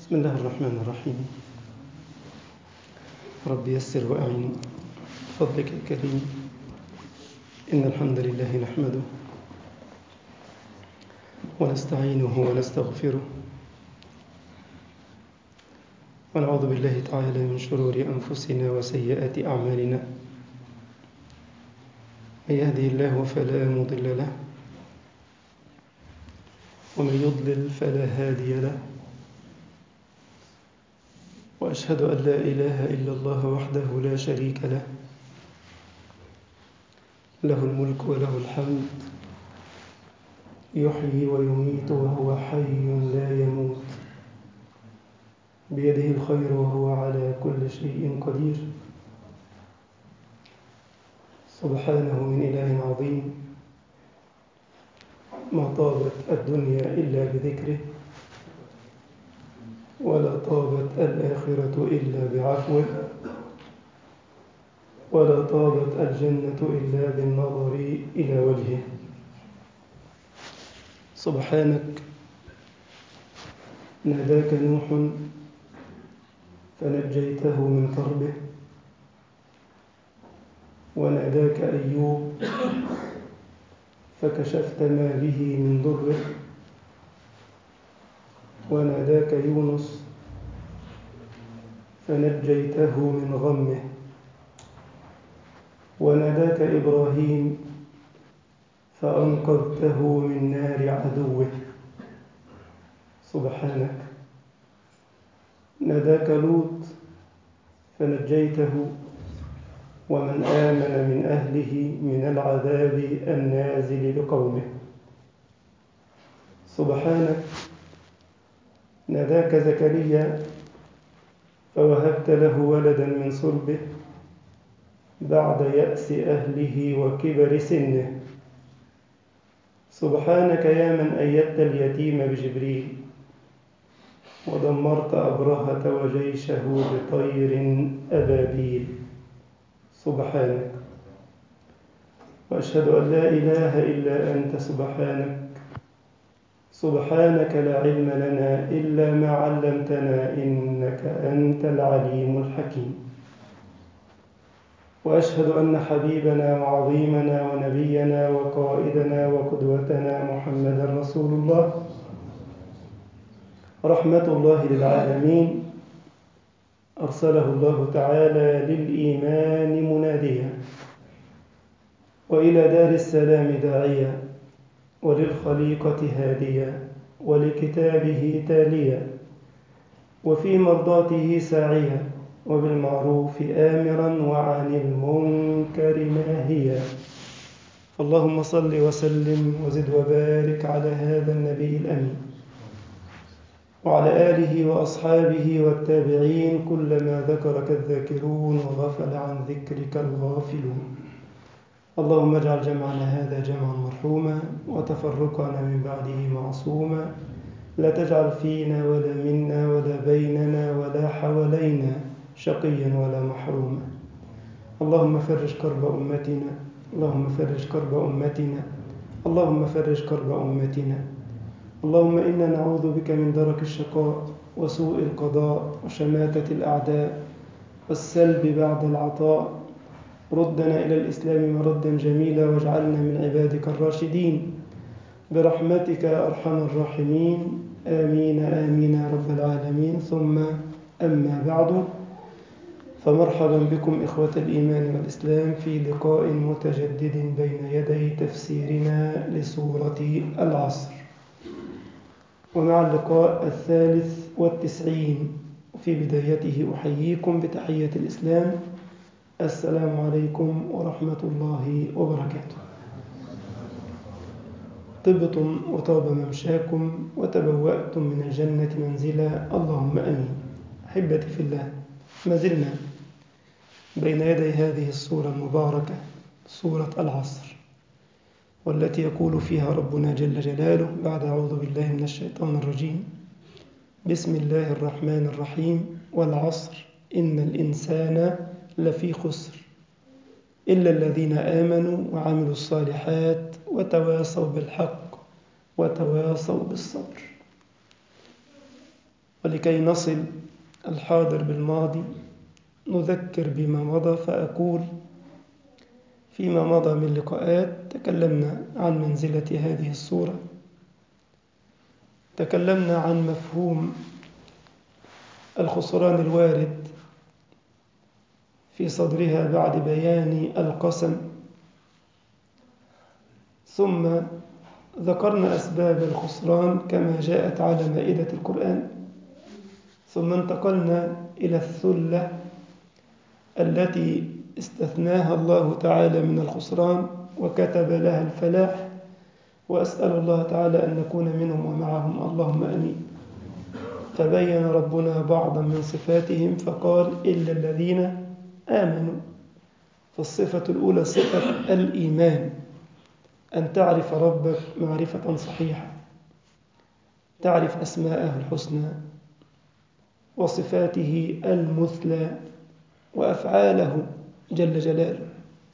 بسم الله الرحمن الرحيم رب يسر وأعن بفضلك الكريم إن الحمد لله نحمده ونستعينه ونستغفره ونعوذ بالله تعالى من شرور أنفسنا وسيئات أعمالنا من يهده الله فلا مضل له ومن يضلل فلا هادي له وأشهد أن لا إله إلا الله وحده لا شريك له له الملك وله الحمد يحيي ويميت وهو حي لا يموت بيده الخير وهو على كل شيء قدير سبحانه من إله عظيم ما طابت الدنيا إلا بذكره ولا طابت الآخرة إلا بعفوه ولا طابت الجنة إلا بالنظر إلى وجهه سبحانك ناداك نوح فنجيته من كربه وناداك أيوب فكشفت ما به من ضره وناداك يونس فنجيته من غمه وناداك إبراهيم فأنقذته من نار عدوه سبحانك ناداك لوط فنجيته ومن آمن من أهله من العذاب النازل بقومه سبحانك ناداك زكريا فوهبت له ولدا من صلبه بعد يأس أهله وكبر سنه سبحانك يا من أيدت اليتيم بجبريل ودمرت أبرهة وجيشه بطير أبابيل سبحانك وأشهد أن لا إله إلا أنت سبحانك سبحانك لا علم لنا إلا ما علمتنا إنك أنت العليم الحكيم وأشهد أن حبيبنا وعظيمنا ونبينا وقائدنا وقدوتنا محمدا رسول الله رحمة الله للعالمين أرسله الله تعالى للإيمان مناديا وإلى دار السلام داعيا وللخليقة هاديا ولكتابه تاليا وفي مرضاته ساعيا وبالمعروف آمرا وعن المنكر ناهيا اللهم صل وسلم وزد وبارك على هذا النبي الأمين وعلى آله وأصحابه والتابعين كلما ذكرك الذاكرون وغفل عن ذكرك الغافلون اللهم اجعل جمعنا هذا جمعا مرحوما وتفرقنا من بعده معصوما لا تجعل فينا ولا منا ولا بيننا ولا حوالينا شقيا ولا محروما اللهم فرج كرب أمتنا اللهم فرج كرب أمتنا اللهم فرج كرب أمتنا اللهم إنا نعوذ بك من درك الشقاء وسوء القضاء وشماتة الأعداء والسلب بعد العطاء ردنا إلى الإسلام مردا جميلا واجعلنا من عبادك الراشدين برحمتك يا أرحم الراحمين آمين آمين يا رب العالمين ثم أما بعد فمرحبا بكم إخوة الإيمان والإسلام في لقاء متجدد بين يدي تفسيرنا لسورة العصر ومع اللقاء الثالث والتسعين في بدايته أحييكم بتحية الإسلام السلام عليكم ورحمة الله وبركاته طبتم وطاب ممشاكم وتبوأتم من الجنة منزلا اللهم أمين أحبتي في الله ما زلنا بين يدي هذه السورة المباركة سورة العصر والتي يقول فيها ربنا جل جلاله بعد أعوذ بالله من الشيطان الرجيم بسم الله الرحمن الرحيم والعصر إن الإنسان لفي خسر إلا الذين آمنوا وعملوا الصالحات وتواصوا بالحق وتواصوا بالصبر ولكي نصل الحاضر بالماضي نذكر بما مضى فأقول فيما مضى من لقاءات تكلمنا عن منزلة هذه الصورة تكلمنا عن مفهوم الخسران الوارد في صدرها بعد بيان القسم ثم ذكرنا أسباب الخسران كما جاءت على مائدة القرآن ثم انتقلنا إلى الثلة التي استثناها الله تعالى من الخسران وكتب لها الفلاح وأسأل الله تعالى أن نكون منهم ومعهم اللهم أمين فبين ربنا بعضا من صفاتهم فقال إلا الذين آمنوا فالصفة الأولى صفة الإيمان أن تعرف ربك معرفة صحيحة تعرف أسماءه الحسنى وصفاته المثلى وأفعاله جل جلاله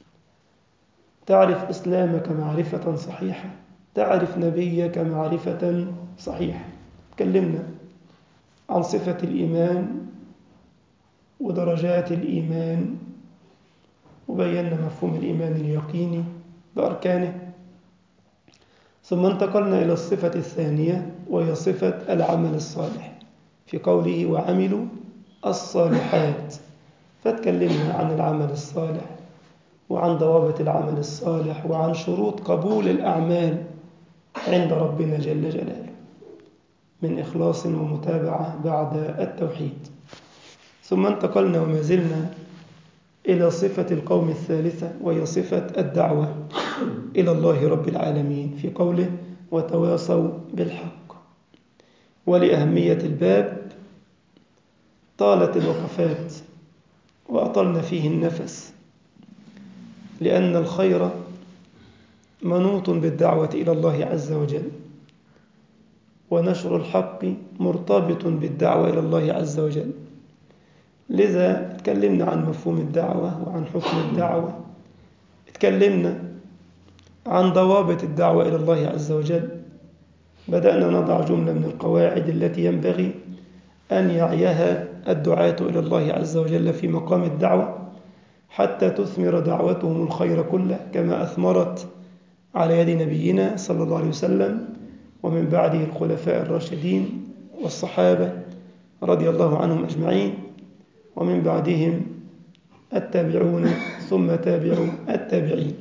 تعرف إسلامك معرفة صحيحة تعرف نبيك معرفة صحيحة تكلمنا عن صفة الإيمان ودرجات الإيمان وبينا مفهوم الإيمان اليقيني بأركانه ثم انتقلنا إلى الصفة الثانية وهي صفة العمل الصالح في قوله وعملوا الصالحات فتكلمنا عن العمل الصالح وعن ضوابط العمل الصالح وعن شروط قبول الأعمال عند ربنا جل جلاله من إخلاص ومتابعة بعد التوحيد ثم انتقلنا وما زلنا إلى صفة القوم الثالثة وهي صفة الدعوة إلى الله رب العالمين في قوله وتواصوا بالحق ولأهمية الباب طالت الوقفات وأطلنا فيه النفس لأن الخير منوط بالدعوة إلى الله عز وجل ونشر الحق مرتبط بالدعوة إلى الله عز وجل لذا تكلمنا عن مفهوم الدعوة وعن حكم الدعوة تكلمنا عن ضوابط الدعوة إلى الله عز وجل بدأنا نضع جملة من القواعد التي ينبغي أن يعيها الدعاة إلى الله عز وجل في مقام الدعوة حتى تثمر دعوتهم الخير كله كما أثمرت على يد نبينا صلى الله عليه وسلم ومن بعده الخلفاء الراشدين والصحابة رضي الله عنهم أجمعين ومن بعدهم التابعون ثم تابعوا التابعين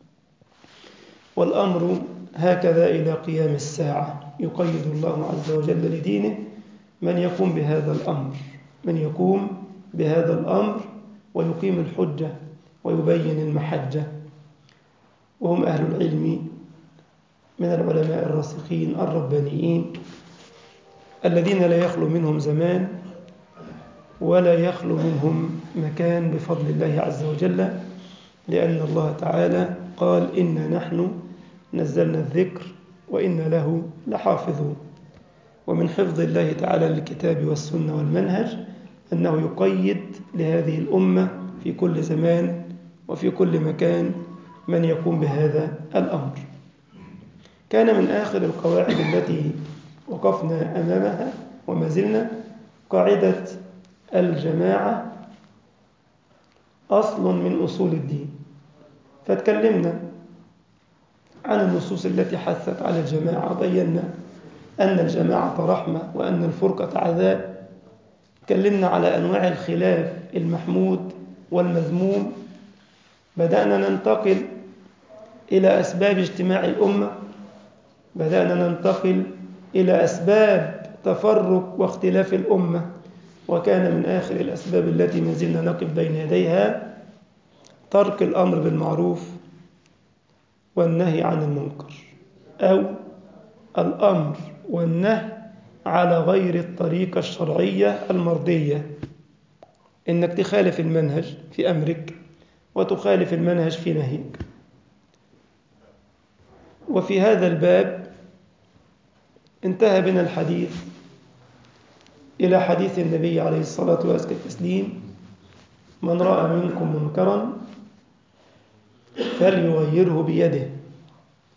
والأمر هكذا إلى قيام الساعة يقيد الله عز وجل لدينه من يقوم بهذا الأمر من يقوم بهذا الأمر ويقيم الحجة ويبين المحجة وهم أهل العلم من العلماء الراسخين الربانيين الذين لا يخلو منهم زمان ولا يخلو منهم مكان بفضل الله عز وجل لأن الله تعالى قال إنا نحن نزلنا الذكر وإنا له لحافظون ومن حفظ الله تعالى للكتاب والسنة والمنهج أنه يقيد لهذه الأمة في كل زمان وفي كل مكان من يقوم بهذا الأمر كان من آخر القواعد التي وقفنا أمامها وما زلنا قاعدة الجماعة أصل من أصول الدين فتكلمنا عن النصوص التي حثت على الجماعة بينا أن الجماعة رحمة وأن الفرقة عذاب تكلمنا على أنواع الخلاف المحمود والمذموم بدأنا ننتقل إلى أسباب اجتماع الأمة بدأنا ننتقل إلى أسباب تفرق واختلاف الأمة وكان من آخر الأسباب التي ما زلنا نقف بين يديها ترك الأمر بالمعروف والنهي عن المنكر أو الأمر والنهي على غير الطريقة الشرعية المرضية إنك تخالف المنهج في أمرك وتخالف المنهج في نهيك وفي هذا الباب انتهى بنا الحديث إلى حديث النبي عليه الصلاة والتسليم من رأى منكم منكرا فليغيره بيده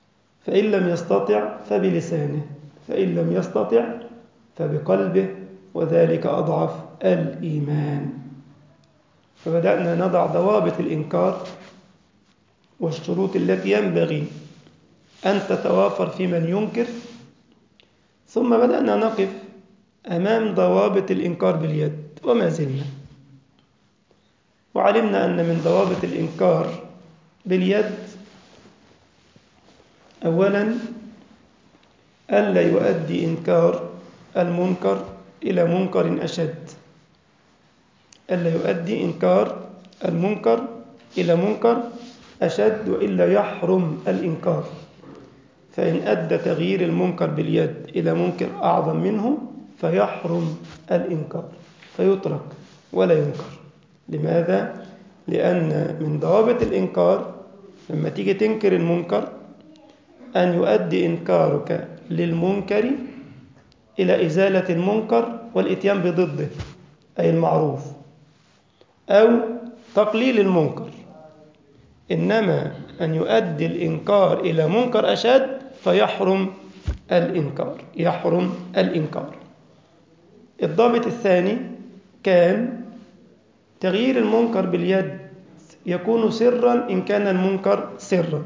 فإن لم يستطع فبلسانه فإن لم يستطع فبقلبه وذلك أضعف الإيمان فبدأنا نضع ضوابط الإنكار والشروط التي ينبغي أن تتوافر في من ينكر ثم بدأنا نقف أمام ضوابط الإنكار باليد وما زلنا وعلمنا أن من ضوابط الإنكار باليد أولا ألا يؤدي إنكار المنكر إلى منكر أشد ألا يؤدي إنكار المنكر إلى منكر أشد وإلا يحرم الإنكار فإن أدى تغيير المنكر باليد إلى منكر أعظم منه فيحرم الإنكار فيترك ولا ينكر لماذا؟ لأن من ضوابط الإنكار لما تيجي تنكر المنكر أن يؤدي إنكارك للمنكر إلى إزالة المنكر والإتيان بضده أي المعروف أو تقليل المنكر إنما أن يؤدي الإنكار إلى منكر أشد فيحرم الإنكار يحرم الإنكار الضابط الثاني كان تغيير المنكر باليد يكون سرا إن كان المنكر سرا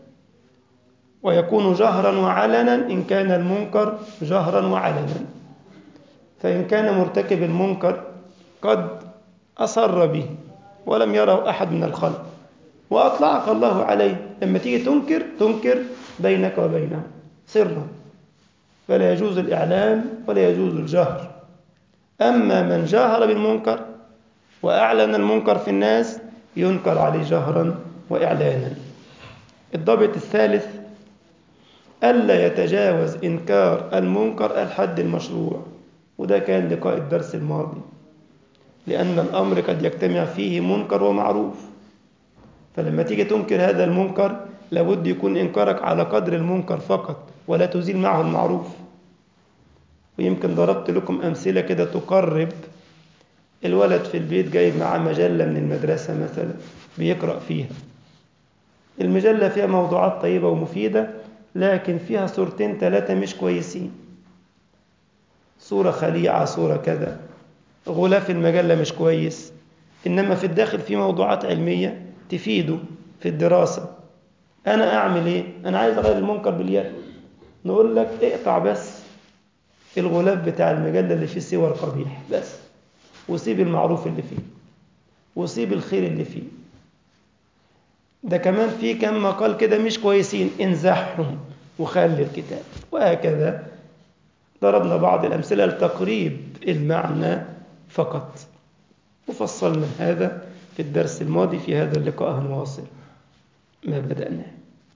ويكون جهرا وعلنا إن كان المنكر جهرا وعلنا فإن كان مرتكب المنكر قد أصر به ولم يره أحد من الخلق وأطلعك الله عليه لما تيجي تنكر تنكر بينك وبينه سرا فلا يجوز الإعلام ولا يجوز الجهر أما من جاهر بالمنكر وأعلن المنكر في الناس ينكر عليه جهرا وإعلانا الضابط الثالث ألا يتجاوز إنكار المنكر الحد المشروع وده كان لقاء الدرس الماضي لأن الأمر قد يجتمع فيه منكر ومعروف فلما تيجي تنكر هذا المنكر لابد يكون إنكارك على قدر المنكر فقط ولا تزيل معه المعروف ويمكن ضربت لكم أمثلة كده تقرب الولد في البيت جايب معاه مجلة من المدرسة مثلا بيقرأ فيها المجلة فيها موضوعات طيبة ومفيدة لكن فيها صورتين ثلاثة مش كويسين صورة خليعة صورة كذا غلاف المجلة مش كويس إنما في الداخل في موضوعات علمية تفيده في الدراسة أنا أعمل إيه؟ أنا عايز أغير المنكر باليد نقول لك اقطع بس الغلاف بتاع المجلة اللي فيه صور قبيح بس وسيب المعروف اللي فيه وسيب الخير اللي فيه ده كمان في كم مقال كده مش كويسين انزحهم وخلي الكتاب وهكذا ضربنا بعض الأمثلة لتقريب المعنى فقط وفصلنا هذا في الدرس الماضي في هذا اللقاء هنواصل ما بدأناه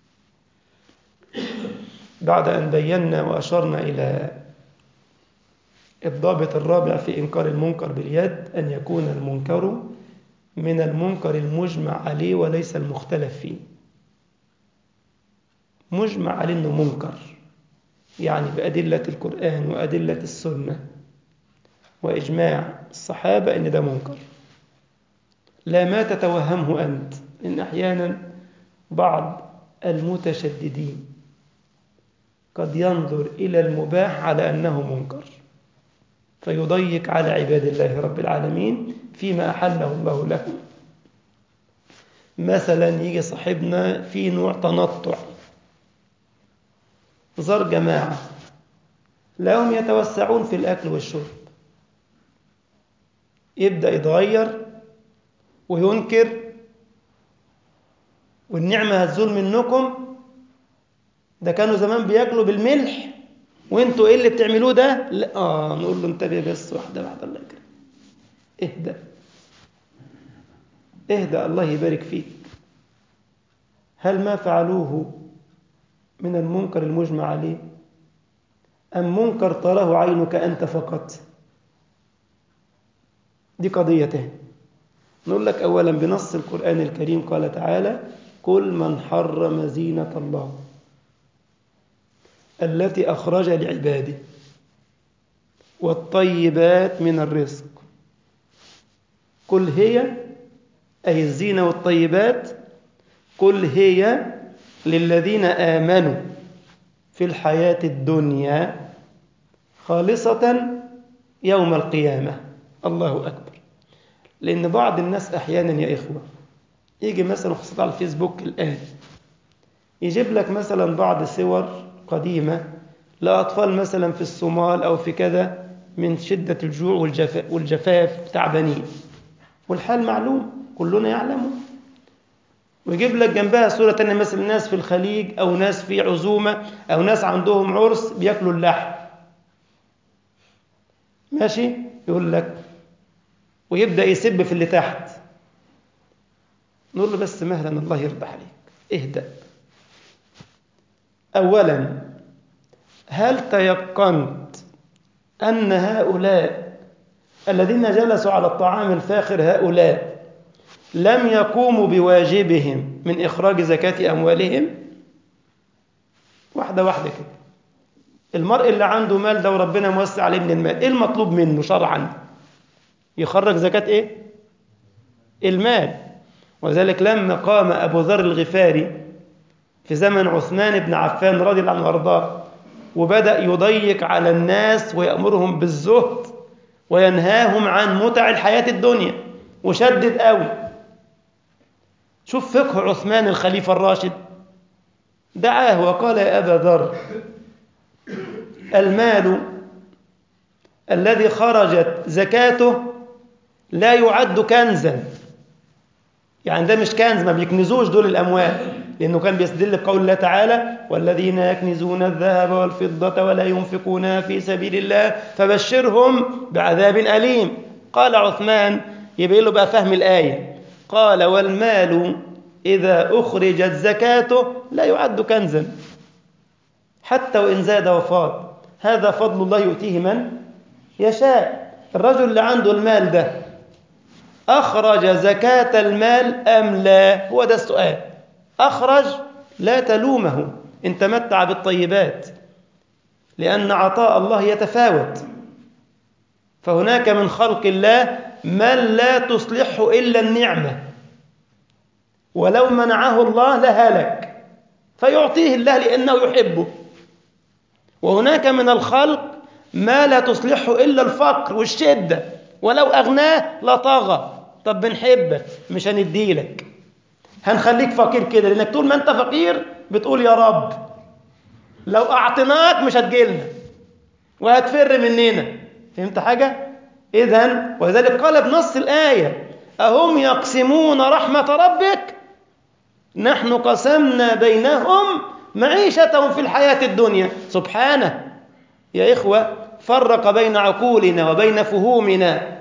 بعد أن بينا وأشرنا إلى الضابط الرابع في إنكار المنكر باليد أن يكون المنكر من المنكر المجمع عليه وليس المختلف فيه مجمع عليه أنه منكر يعني بأدلة القرآن وأدلة السنة وإجماع الصحابة أن ده منكر لا ما تتوهمه أنت إن أحيانا بعض المتشددين قد ينظر إلى المباح على أنه منكر فيضيق على عباد الله رب العالمين فيما أحله الله له مثلا يجي صاحبنا في نوع تنطع زار جماعة لهم يتوسعون في الأكل والشرب يبدأ يتغير وينكر والنعمة هتزول منكم ده كانوا زمان بياكلوا بالملح وانتوا ايه اللي بتعملوه ده لا اه نقول له انتبه بس واحده واحده الله يكرمك اهدى اهدى الله يبارك فيك هل ما فعلوه من المنكر المجمع عليه أم منكر تراه عينك أنت فقط دي قضية تاني نقول لك أولا بنص القرآن الكريم قال تعالى كل من حرم زينة الله التي أخرج لعباده والطيبات من الرزق قل هي أي الزينة والطيبات قل هي للذين آمنوا في الحياة الدنيا خالصة يوم القيامة الله أكبر لأن بعض الناس أحيانا يا إخوة يجي مثلا خاصة على الفيسبوك الآن يجيب لك مثلا بعض صور قديمة لأطفال مثلا في الصومال أو في كذا من شدة الجوع والجفاف, والجفاف تعبانين والحال معلوم كلنا يعلمه ويجيب لك جنبها صورة تانية مثلا ناس في الخليج أو ناس في عزومة أو ناس عندهم عرس بياكلوا اللحم ماشي يقول لك ويبدأ يسب في اللي تحت نقول له بس مهلا الله يرضى عليك اهدأ أولا هل تيقنت أن هؤلاء الذين جلسوا على الطعام الفاخر هؤلاء لم يقوموا بواجبهم من إخراج زكاة أموالهم واحدة واحدة كده المرء اللي عنده مال ده وربنا موسع عليه من المال إيه المطلوب منه شرعا يخرج زكاة إيه المال وذلك لما قام أبو ذر الغفاري في زمن عثمان بن عفان رضي الله عنه وارضاه وبدأ يضيق على الناس ويأمرهم بالزهد وينهاهم عن متع الحياة الدنيا وشدد قوي شوف فقه عثمان الخليفة الراشد دعاه وقال يا أبا ذر المال الذي خرجت زكاته لا يعد كنزا يعني ده مش كنز ما بيكنزوش دول الأموال لأنه كان بيستدل بقول الله تعالى والذين يكنزون الذهب والفضة ولا ينفقونها في سبيل الله فبشرهم بعذاب أليم قال عثمان يبين له بقى فهم الآية قال والمال إذا أخرجت زكاته لا يعد كنزا حتى وإن زاد وفاض هذا فضل الله يؤتيه من يشاء الرجل اللي عنده المال ده أخرج زكاة المال أم لا هو ده السؤال أخرج لا تلومه إن تمتع بالطيبات لأن عطاء الله يتفاوت فهناك من خلق الله من لا تصلحه إلا النعمة ولو منعه الله لهلك فيعطيه الله لأنه يحبه وهناك من الخلق ما لا تصلحه إلا الفقر والشدة ولو أغناه لطغى طب بنحبك مش هنديلك هنخليك فقير كده لأنك طول ما أنت فقير بتقول يا رب لو أعطيناك مش هتجيلنا وهتفر مننا فهمت حاجة؟ إذا ولذلك قال بنص الآية أهم يقسمون رحمة ربك نحن قسمنا بينهم معيشتهم في الحياة الدنيا سبحانه يا إخوة فرق بين عقولنا وبين فهومنا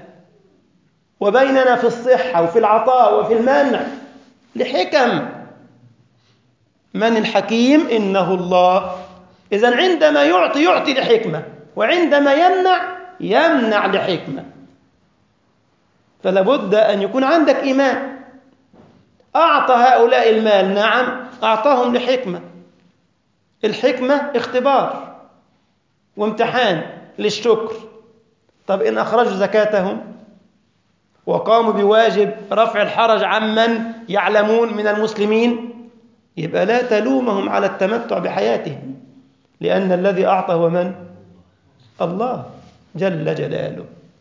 وبيننا في الصحة وفي العطاء وفي المنع لحكم من الحكيم إنه الله إذا عندما يعطي يعطي لحكمة وعندما يمنع يمنع لحكمة فلا بد أن يكون عندك إيمان أعطى هؤلاء المال نعم أعطاهم لحكمة الحكمة اختبار وامتحان للشكر طب إن أخرجوا زكاتهم وقاموا بواجب رفع الحرج عمن يعلمون من المسلمين يبقى لا تلومهم على التمتع بحياتهم لأن الذي أعطى هو من؟ الله جل جلاله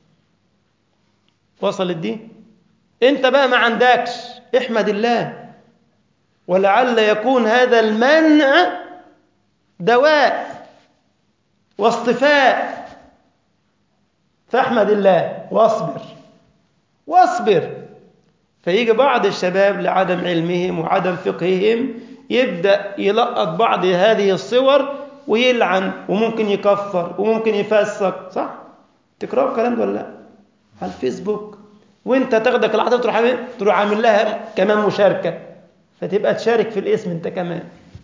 وصلت دي؟ أنت بقى ما عندكش احمد الله ولعل يكون هذا المنع دواء واصطفاء فاحمد الله واصبر واصبر فيجي بعض الشباب لعدم علمهم وعدم فقههم يبدأ يلقط بعض هذه الصور ويلعن وممكن يكفر وممكن يفسق صح؟ تقرأوا الكلام ده ولا لا؟ على الفيسبوك وانت تاخدك العطيه تروح عامل تروح عامل لها كمان مشاركه فتبقى تشارك في الاسم انت كمان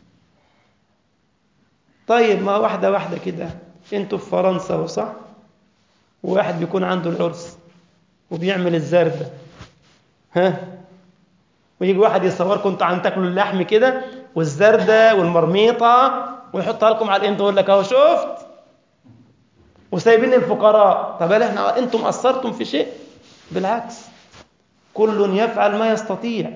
طيب ما واحده واحده كده انتوا في فرنسا وصح وواحد بيكون عنده العرس وبيعمل الزردة ها ويجي واحد يصوركم انتوا عم تاكلوا اللحم كده والزردة والمرميطة ويحطها لكم على الانت ويقول لك اهو شفت وسايبين الفقراء طب هل احنا انتم قصرتم في شيء بالعكس كل يفعل ما يستطيع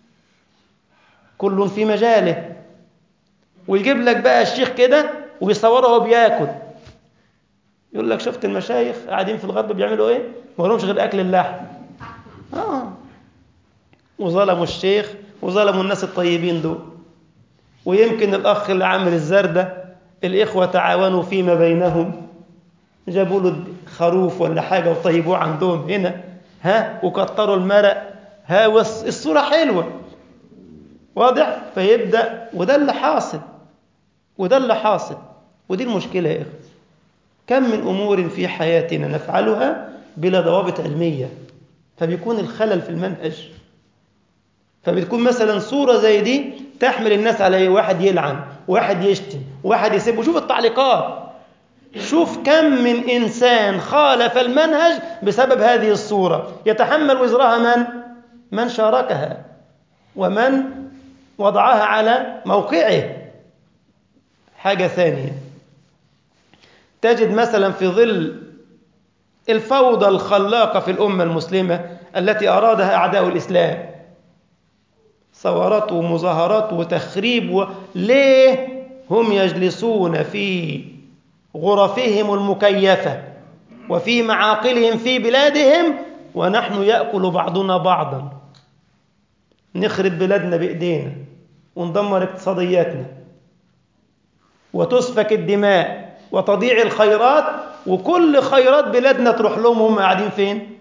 كل في مجاله ويجيب لك بقى الشيخ كده ويصوره وهو بياكل يقول لك شفت المشايخ قاعدين في الغرب بيعملوا ايه ما لهمش غير اكل اللحم اه وظلموا الشيخ وظلموا الناس الطيبين دول ويمكن الاخ اللي عامل الزردة الاخوة تعاونوا فيما بينهم جابوا له خروف ولا حاجة وطيبوه عندهم هنا ها وكتروا المرق ها والصورة حلوة واضح فيبدأ وده اللي حاصل وده اللي حاصل ودي المشكلة يا إخوة كم من أمور في حياتنا نفعلها بلا ضوابط علمية فبيكون الخلل في المنهج فبتكون مثلا صورة زي دي تحمل الناس على إيه؟ واحد يلعن واحد يشتم واحد يسب وشوف التعليقات شوف كم من إنسان خالف المنهج بسبب هذه الصورة يتحمل وزرها من؟ من شاركها ومن وضعها على موقعه حاجة ثانية تجد مثلا في ظل الفوضى الخلاقة في الأمة المسلمة التي أرادها أعداء الإسلام ثورات ومظاهرات وتخريب و... ليه هم يجلسون في غرفهم المكيفة وفي معاقلهم في بلادهم ونحن يأكل بعضنا بعضا نخرب بلادنا بإيدينا وندمر اقتصادياتنا وتسفك الدماء وتضيع الخيرات وكل خيرات بلادنا تروح لهم هم قاعدين فين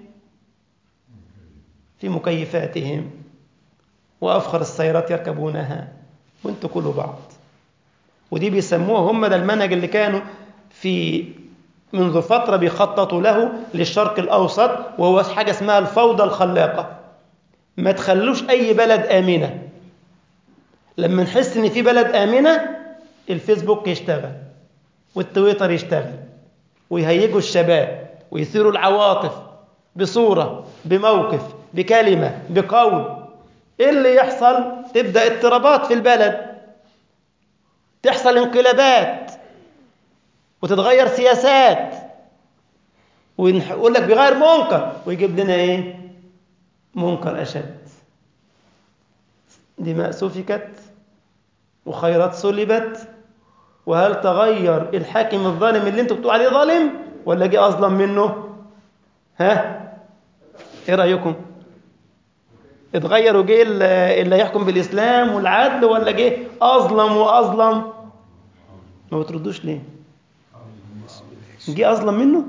في مكيفاتهم وأفخر السيارات يركبونها وانتوا كلوا بعض ودي بيسموها هم ده المنهج اللي كانوا في منذ فترة بيخططوا له للشرق الأوسط وهو حاجة اسمها الفوضى الخلاقة ما تخلوش أي بلد آمنة لما نحس إن في بلد آمنة الفيسبوك يشتغل والتويتر يشتغل ويهيجوا الشباب ويثيروا العواطف بصورة بموقف بكلمة بقول إيه اللي يحصل تبدأ اضطرابات في البلد تحصل انقلابات وتتغير سياسات ويقول لك بيغير منكر ويجيب لنا ايه منكر اشد دماء سفكت وخيرات سلبت وهل تغير الحاكم الظالم اللي انتوا بتقولوا عليه ظالم ولا جه اظلم منه ها ايه رايكم اتغير وجه اللي يحكم بالاسلام والعدل ولا جه اظلم واظلم ما بتردوش ليه جه اظلم منه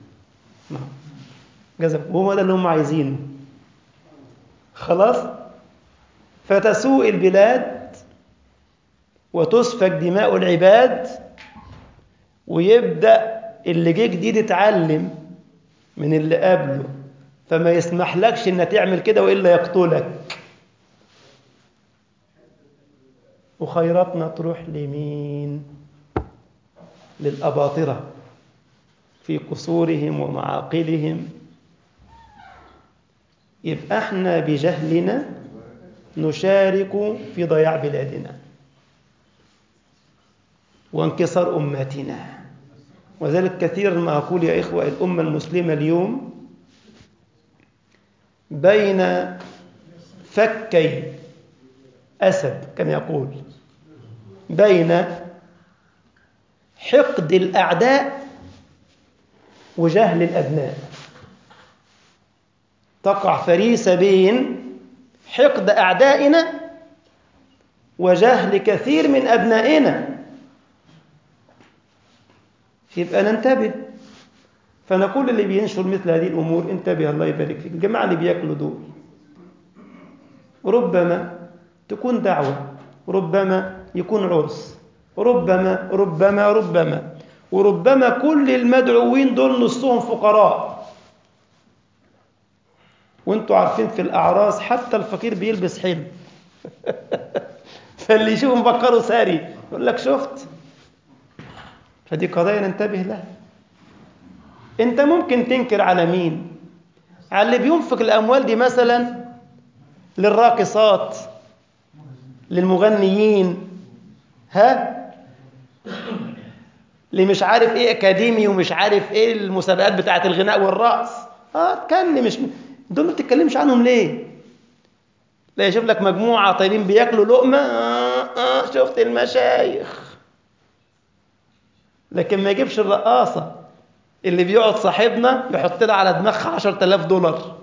جذب وهو ده اللي هم عايزينه خلاص فتسوء البلاد وتسفك دماء العباد ويبدأ اللي جه جديد يتعلم من اللي قبله فما يسمحلكش ان تعمل كده والا يقتلك وخيراتنا تروح لمين للأباطرة في قصورهم ومعاقلهم يبقى احنا بجهلنا نشارك في ضياع بلادنا وانكسار أمتنا وذلك كثيرا ما أقول يا إخوة الأمة المسلمة اليوم بين فكي أسد كما يقول بين حقد الأعداء وجهل الأبناء تقع فريسة بين حقد أعدائنا وجهل كثير من أبنائنا يبقى ننتبه فنقول اللي بينشر مثل هذه الأمور انتبه الله يبارك فيك الجماعة اللي بياكلوا دول ربما تكون دعوة ربما يكون عرس ربما ربما ربما وربما كل المدعوين دول نصهم فقراء وانتوا عارفين في الأعراس حتى الفقير بيلبس حلو فاللي يشوف مبكره ساري يقول لك شفت فدي قضايا ننتبه لها انت ممكن تنكر على مين على اللي بينفق الأموال دي مثلا للراقصات للمغنيين ها اللي مش عارف ايه اكاديمي ومش عارف ايه المسابقات بتاعه الغناء والرقص اه اتكلم مش دول ما بتتكلمش عنهم ليه لا يشوف لك مجموعه طيبين بياكلوا لقمه آه آه شفت المشايخ لكن ما يجيبش الرقاصه اللي بيقعد صاحبنا يحط لها على دماغها 10000 دولار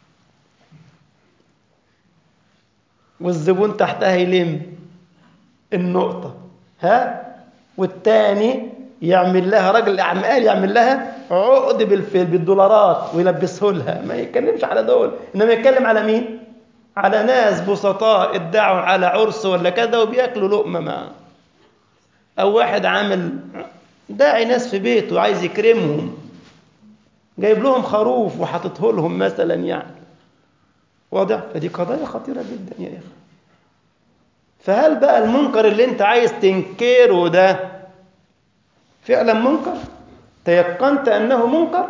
والزبون تحتها يلم النقطة ها والتاني يعمل لها راجل أعمال يعمل لها عقد بالفيل بالدولارات ويلبسه لها ما يتكلمش على دول إنما يتكلم على مين؟ على ناس بسطاء ادعوا على عرس ولا كذا وبياكلوا لقمة معاه أو واحد عامل داعي ناس في بيته وعايز يكرمهم جايب لهم خروف وحاططه لهم مثلا يعني واضح فدي قضايا خطيرة جدا يا إخوة فهل بقى المنكر اللي انت عايز تنكره ده فعلا منكر تيقنت أنه منكر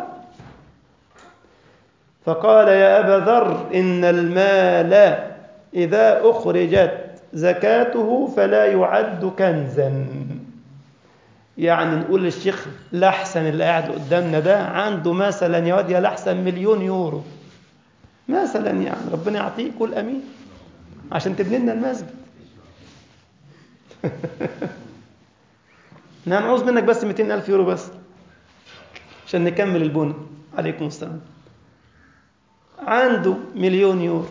فقال يا أبا ذر إن المال إذا أخرجت زكاته فلا يعد كنزا يعني نقول للشيخ لحسن اللي قاعد قدامنا ده عنده مثلا يا واد يا لحسن مليون يورو مثلا يعني ربنا يعطيك قول امين عشان تبني لنا المسجد احنا هنعوز منك بس 200 ألف يورو بس عشان نكمل البنى عليكم السلام عنده مليون يورو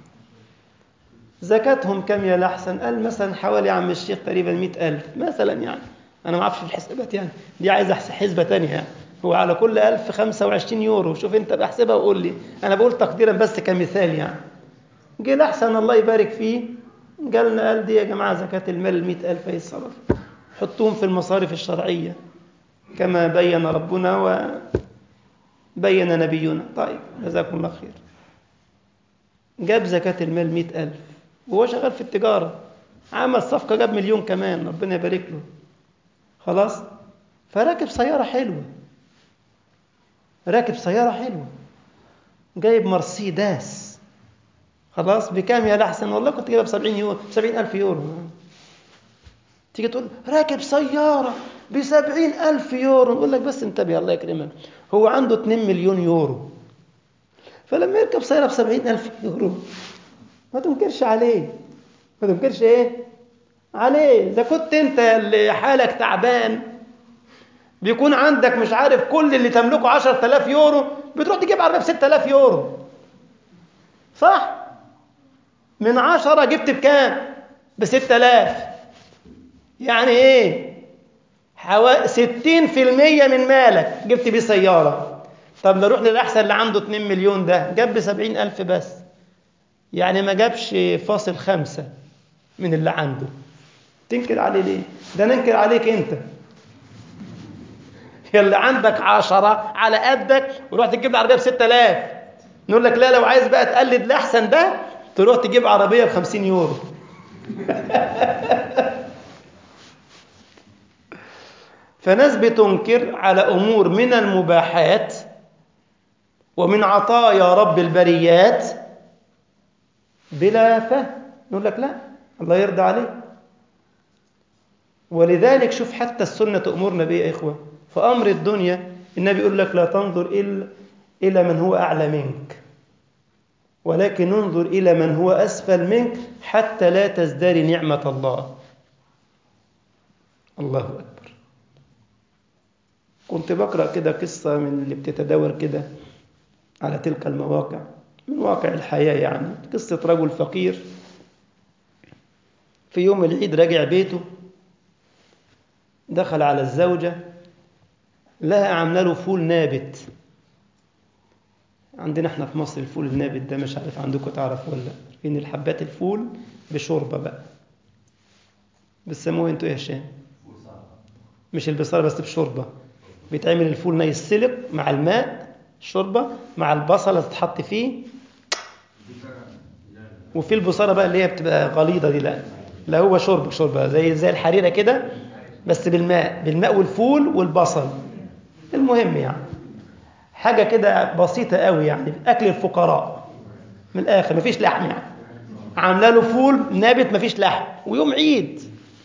زكاتهم كم يا لحسن قال مثلا حوالي يا عم الشيخ تقريبا مئة ألف مثلا يعني أنا ما أعرفش في الحسابات يعني دي عايزة حسبة تانية يعني هو على كل ألف خمسة وعشرين يورو شوف أنت بحسبها وقول لي أنا بقول تقديرا بس كمثال يعني جه لحسن الله يبارك فيه قالنا قال دي يا جماعة زكاة المال المئة ألف يتصرف حطوهم في المصارف الشرعية كما بين ربنا وبين نبينا طيب جزاكم الله خير جاب زكاة المال مئة ألف وهو شغال في التجارة عمل صفقة جاب مليون كمان ربنا يبارك له خلاص فراكب سيارة حلوة راكب سيارة حلوة جايب مرسيدس خلاص بكام يا لحسن والله كنت جايبها ب 70 يورو 70 ألف يورو تيجي تقول راكب سيارة ب 70 ألف يورو نقول لك بس انتبه الله يكرمك هو عنده 2 مليون يورو فلما يركب سيارة ب 70 ألف يورو ما تنكرش عليه ما تنكرش ايه عليه إذا كنت أنت اللي حالك تعبان بيكون عندك مش عارف كل اللي تملكه 10000 يورو بتروح تجيب عربية ب 6000 يورو صح؟ من 10 جبت بكام؟ ب 6000 يعني إيه؟ حوالي 60% من مالك جبت بيه سيارة طب نروح للأحسن اللي عنده 2 مليون ده جاب ب 70000 بس يعني ما جابش فاصل خمسة من اللي عنده تنكر عليه ليه ده ننكر عليك انت يلي عندك عشرة على قدك وروح تجيب عربية بستة آلاف نقول لك لا لو عايز بقى تقلد الأحسن ده تروح تجيب عربية بخمسين يورو فناس بتنكر على أمور من المباحات ومن عطايا رب البريات بلا فهم نقول لك لا الله يرضى عليك ولذلك شوف حتى السنة تأمرنا به يا إخوة فأمر الدنيا النبي يقول لك لا تنظر إلا إلى من هو أعلى منك ولكن انظر إلى من هو أسفل منك حتى لا تزدري نعمة الله الله أكبر كنت بقرأ كده قصة من اللي بتتداول كده على تلك المواقع من واقع الحياة يعني قصة رجل فقير في يوم العيد راجع بيته دخل على الزوجة لها عامله له فول نابت عندنا احنا في مصر الفول النابت ده مش عارف عندكم تعرفوا ولا ان الحبات الفول بشوربه بقى بتسموه انتوا ايه يا هشام مش البصاره بس بشوربه بيتعمل الفول ني السلق مع الماء الشوربه مع البصله تتحط فيه وفي البصاره بقى اللي هي بتبقى غليظه دي لا لا هو شرب شوربه زي زي الحريره كده بس بالماء بالماء والفول والبصل المهم يعني حاجة كده بسيطة قوي يعني أكل الفقراء من الآخر مفيش لحم يعني عاملة له فول نابت مفيش لحم ويوم عيد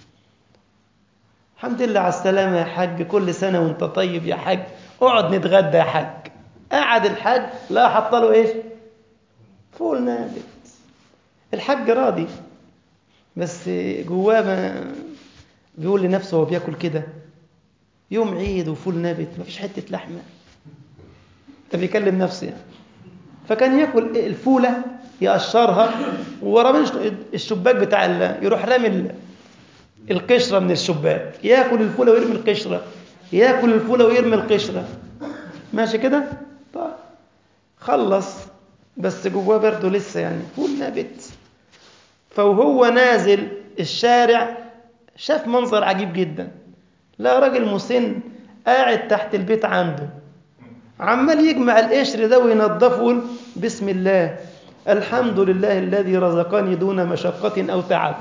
الحمد لله على السلامة يا حاج كل سنة وانت طيب يا حاج اقعد نتغدى يا حاج قعد الحاج لا حط له ايش فول نابت الحاج راضي بس جواه ما بيقول لنفسه وهو بياكل كده يوم عيد وفول نابت مفيش حتة لحمة ده بيكلم نفسه يعني. فكان ياكل الفوله يقشرها وورا من الشباك بتاع ال... يروح رامي ال... القشره من الشباك ياكل الفوله ويرمي القشره ياكل الفوله ويرمي القشره ماشي كده طيب خلص بس جواه برضه لسه يعني فول نابت فوهو نازل الشارع شاف منظر عجيب جدا لا راجل مسن قاعد تحت البيت عنده عمال يجمع القشر ده وينضفه ويقول بسم الله الحمد لله الذي رزقني دون مشقة أو تعب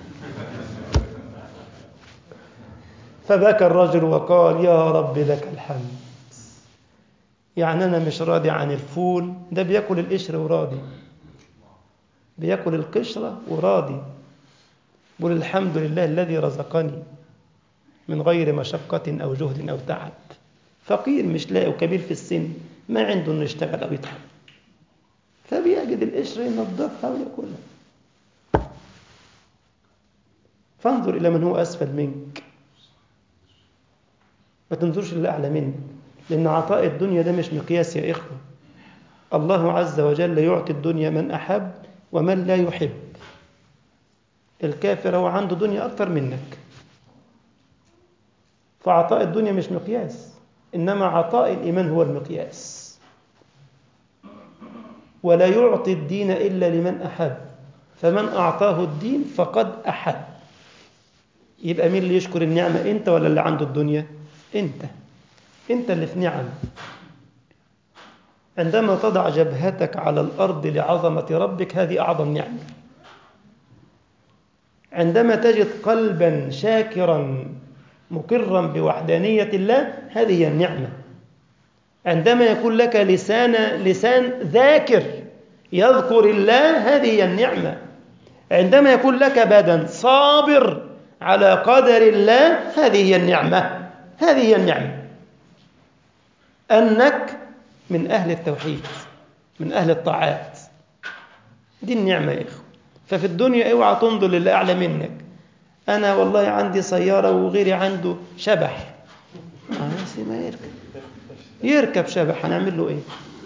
فبكى الرجل وقال يا رب لك الحمد يعني أنا مش راضي عن الفول ده بياكل القشر وراضي بياكل القشرة وراضي بقول الحمد لله الذي رزقني من غير مشقة أو جهد أو تعب فقير مش لاقي وكبير في السن ما عنده انه يشتغل او يتعب فبيجد القشر ينظفها وياكلها فانظر الى من هو اسفل منك ما تنظرش للي اعلى منك لان عطاء الدنيا ده مش مقياس يا اخوه الله عز وجل يعطي الدنيا من احب ومن لا يحب الكافر هو عنده دنيا اكثر منك فعطاء الدنيا مش مقياس إنما عطاء الإيمان هو المقياس ولا يعطي الدين إلا لمن أحب فمن أعطاه الدين فقد أحب يبقى مين اللي يشكر النعمة أنت ولا اللي عنده الدنيا أنت أنت اللي في نعم عندما تضع جبهتك على الأرض لعظمة ربك هذه أعظم نعمة عندما تجد قلبا شاكرا مقرا بوحدانية الله هذه هي النعمة عندما يكون لك لسان لسان ذاكر يذكر الله هذه هي النعمة عندما يكون لك بدن صابر على قدر الله هذه هي النعمة هذه هي النعمة أنك من أهل التوحيد من أهل الطاعات دي النعمة يا إخوة ففي الدنيا اوعى تنظر للي أعلى منك أنا والله عندي سيارة وغيري عنده شبح آه ما يركب يركب شبح هنعمل له إيه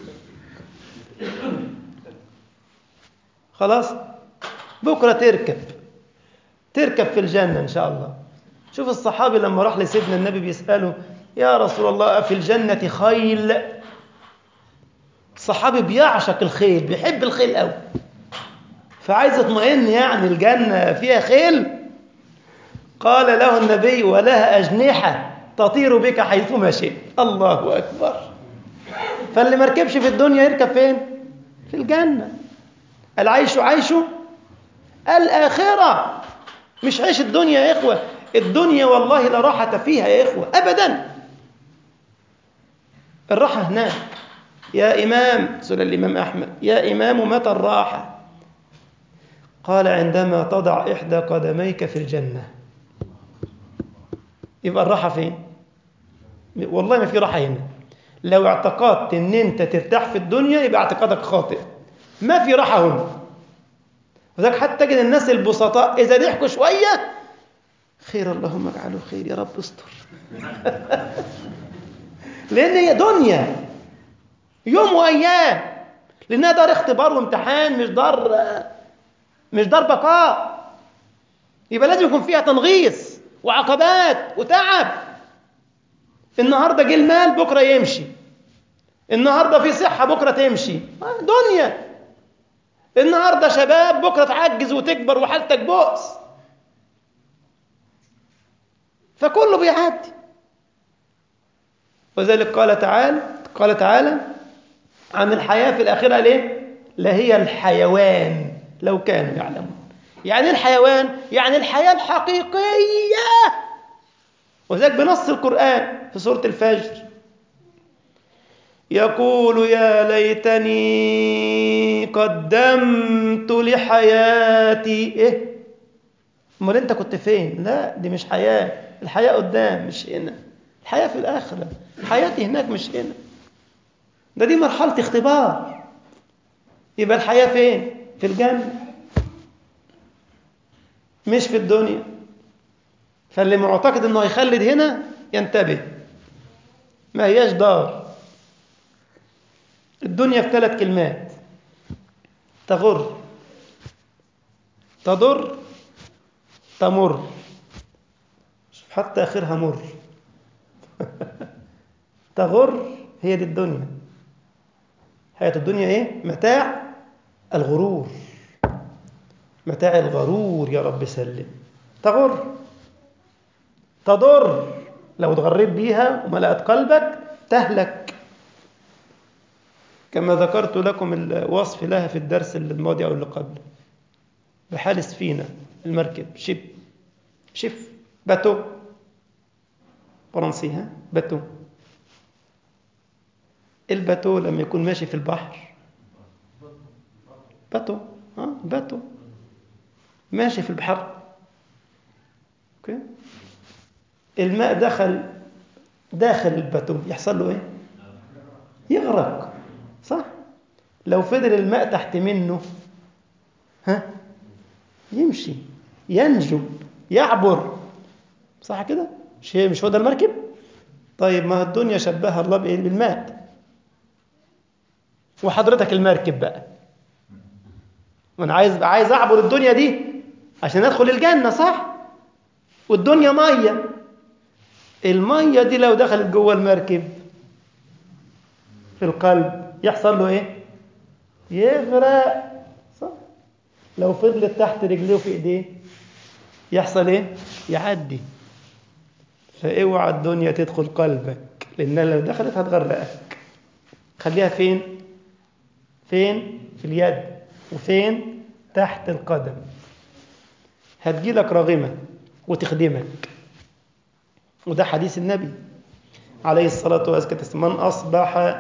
خلاص بكرة تركب تركب في الجنة إن شاء الله شوف الصحابي لما راح لسيدنا النبي بيسأله يا رسول الله في الجنة خيل الصحابي بيعشق الخيل بيحب الخيل قوي فعايز يطمئن يعني الجنة فيها خيل قال له النبي ولها أجنحة تطير بك حيثما شئت الله أكبر فاللي ما ركبش في الدنيا يركب فين في الجنة العيش عيش الآخرة مش عيش الدنيا يا إخوة الدنيا والله لا راحة فيها يا إخوة أبدا الراحة هناك يا إمام سئل الإمام أحمد يا إمام متى الراحة قال عندما تضع إحدى قدميك في الجنة يبقى الراحة فين والله ما في راحة هنا لو اعتقدت ان انت ترتاح في الدنيا يبقى اعتقادك خاطئ ما في راحة هنا وذلك حتى تجد الناس البسطاء إذا ضحكوا شوية خير اللهم اجعله خير يا رب استر لأن هي دنيا يوم وأيام لأنها دار اختبار وامتحان مش دار مش دار بقاء يبقى لازم يكون فيها تنغيص وعقبات وتعب النهارده جه المال بكره يمشي النهارده في صحه بكره تمشي دنيا النهارده شباب بكره تعجز وتكبر وحالتك بؤس فكله بيعدي وذلك قال تعالى قال تعالى عن الحياه في الاخره ليه لهي الحيوان لو كانوا يعلمون يعني الحيوان يعني الحياه الحقيقيه وذلك بنص القرآن في سورة الفجر يقول يا ليتني قدمت لحياتي ايه امال انت كنت فين لا دي مش حياة الحياة قدام مش هنا الحياة في الآخرة حياتي هناك مش هنا ده دي مرحلة اختبار يبقى الحياة فين في الجنة مش في الدنيا فاللي معتقد انه هيخلد هنا ينتبه ما هياش دار الدنيا في ثلاث كلمات تغر تضر تمر شوف حتى آخرها مر تغر هي دي الدنيا حياة الدنيا ايه متاع الغرور متاع الغرور يا رب سلم تغر تضر لو اتغريت بيها وملأت قلبك تهلك كما ذكرت لكم الوصف لها في الدرس الماضي أو اللي قبله بحال سفينة المركب شب شف باتو فرنسي ها باتو الباتو لما يكون ماشي في البحر باتو ها باتو ماشي في البحر اوكي الماء دخل داخل الباتو يحصل له ايه يغرق صح لو فضل الماء تحت منه ها يمشي ينجب يعبر صح كده مش هي مش هو ده المركب طيب ما الدنيا شبهها الله بايه بالماء وحضرتك المركب بقى وانا عايز عايز اعبر الدنيا دي عشان ادخل الجنه صح والدنيا ميه الميه دي لو دخلت جوه المركب في القلب يحصل له ايه يغرق صح لو فضلت تحت رجليه وفي ايديه يحصل ايه يعدي فاوعى الدنيا تدخل قلبك لانها لو دخلت هتغرقك خليها فين فين في اليد وفين تحت القدم هتجيلك راغمة وتخدمك وده حديث النبي عليه الصلاة والسلام من أصبح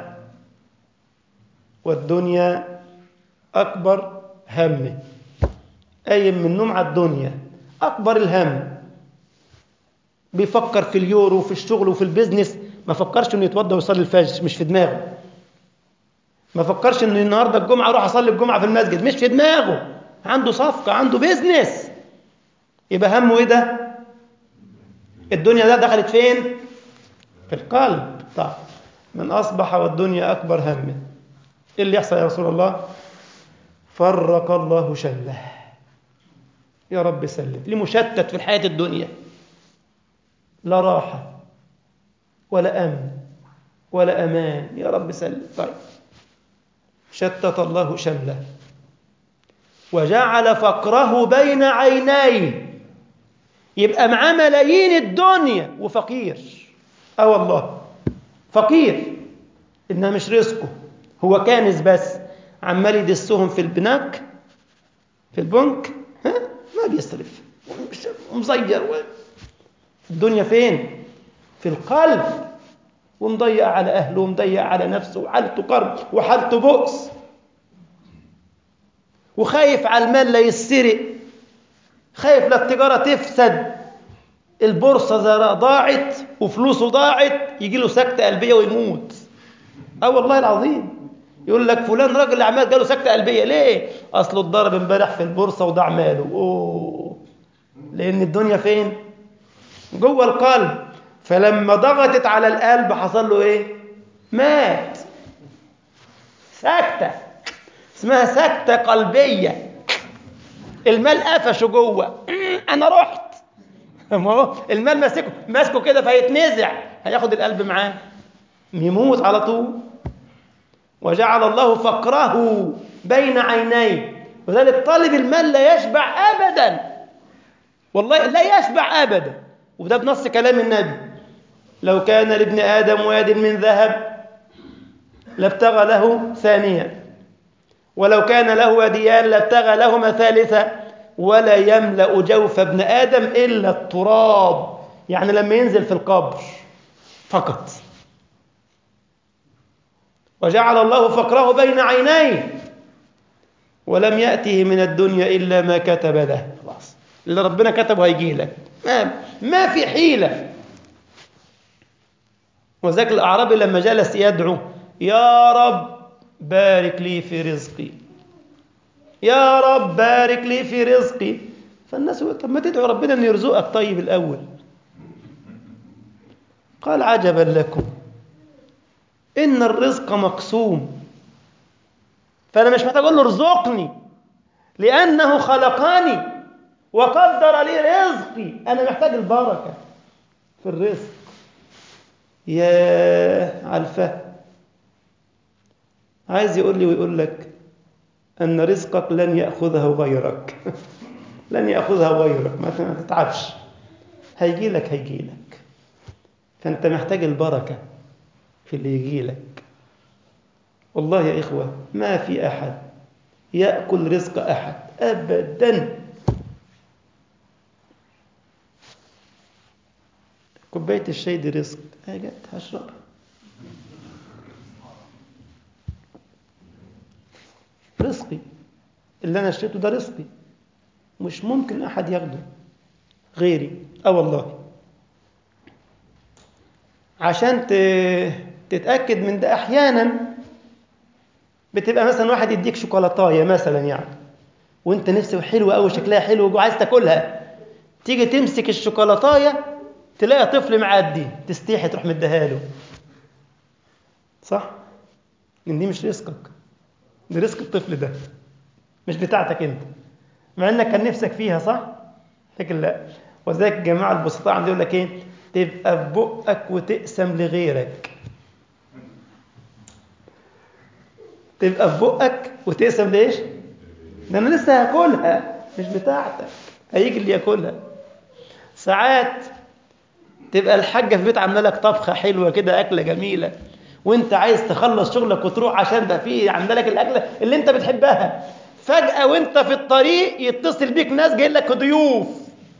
والدنيا أكبر همه قايم من النوم على الدنيا أكبر الهم بيفكر في اليورو وفي الشغل وفي البيزنس ما فكرش انه يتوضى ويصلي الفجر مش في دماغه ما فكرش انه النهارده الجمعه اروح اصلي الجمعه في المسجد مش في دماغه عنده صفقه عنده بيزنس يبقى همه ايه ده الدنيا ده دخلت فين في القلب طيب من اصبح والدنيا اكبر همه ايه اللي يحصل يا رسول الله فرق الله شله يا رب سلم لمشتت في الحياه الدنيا لا راحه ولا امن ولا امان يا رب سلم طيب شتت الله شمله وجعل فقره بين عينيه يبقى معاه ملايين الدنيا وفقير اه والله فقير انها مش رزقه هو كانز بس عمال يدسهم في البناك في البنك ها ما بيصرف مزير الدنيا فين في القلب ومضيع على أهله ومضيع على نفسه وحالته كرب وحالته بؤس وخايف على المال لا يسرق خايف لا التجارة تفسد البورصة ضاعت وفلوسه ضاعت يجي له سكتة قلبية ويموت اه والله العظيم يقول لك فلان راجل اعمال جاله سكتة قلبية ليه اصله اتضرب امبارح في البورصة وضاع ماله اوه لان الدنيا فين جوه القلب فلما ضغطت على القلب حصل له ايه مات سكتة اسمها سكتة قلبية المال قفشه جوه انا رحت ما هو المال ماسكه ماسكه كده فيتنزع هياخد القلب معاه يموت على طول وجعل الله فقره بين عينيه وذلك طالب المال لا يشبع ابدا والله لا يشبع ابدا وده بنص كلام النبي لو كان لابن ادم واد من ذهب لابتغى له ثانيا ولو كان له وديان لابتغى لهما ثالثا ولا يملا جوف ابن ادم الا التراب يعني لما ينزل في القبر فقط وجعل الله فقره بين عينيه ولم ياته من الدنيا الا ما كتب له خلاص اللي ربنا كتبه هيجي لك ما, ما في حيله وذاك الاعرابي لما جلس يدعو يا رب بارك لي في رزقي يا رب بارك لي في رزقي فالناس طب ما تدعو ربنا ان يرزقك طيب الاول قال عجبا لكم ان الرزق مقسوم فأنا مش محتاج أقول له ارزقني لأنه خلقني وقدر لي رزقي أنا محتاج البركة في الرزق يا على الفهم عايز يقول لي ويقول لك أن رزقك لن يأخذه غيرك لن يأخذها غيرك ما تتعبش هيجي لك هيجي لك فأنت محتاج البركة في اللي يجي لك والله يا إخوة ما في أحد يأكل رزق أحد أبدا كوباية الشاي دي رزق أجت هشربها رزقي اللي أنا اشتريته ده رزقي مش ممكن أحد ياخده غيري أه والله عشان تتأكد من ده أحيانا بتبقى مثلا واحد يديك شوكولاتاية مثلا يعني وانت نفسه حلوة أوي شكلها حلو وعايز تاكلها تيجي تمسك الشوكولاتاية تلاقي طفل معدي تستيحي تروح مديها له صح؟ ان دي مش رزقك دي رزق الطفل ده مش بتاعتك انت مع انك كان نفسك فيها صح؟ لكن لا وذلك الجماعة البسطاء عندهم يقول لك ايه؟ تبقى في بقك وتقسم لغيرك تبقى في بقك وتقسم ليش؟ ده انا لسه هاكلها مش بتاعتك هيجي اللي ياكلها ساعات تبقى الحاجة في بيت عاملة لك طبخة حلوة كده أكلة جميلة وانت عايز تخلص شغلك وتروح عشان ده فيه عاملة لك الأكلة اللي انت بتحبها فجأة وانت في الطريق يتصل بيك ناس جاي لك ضيوف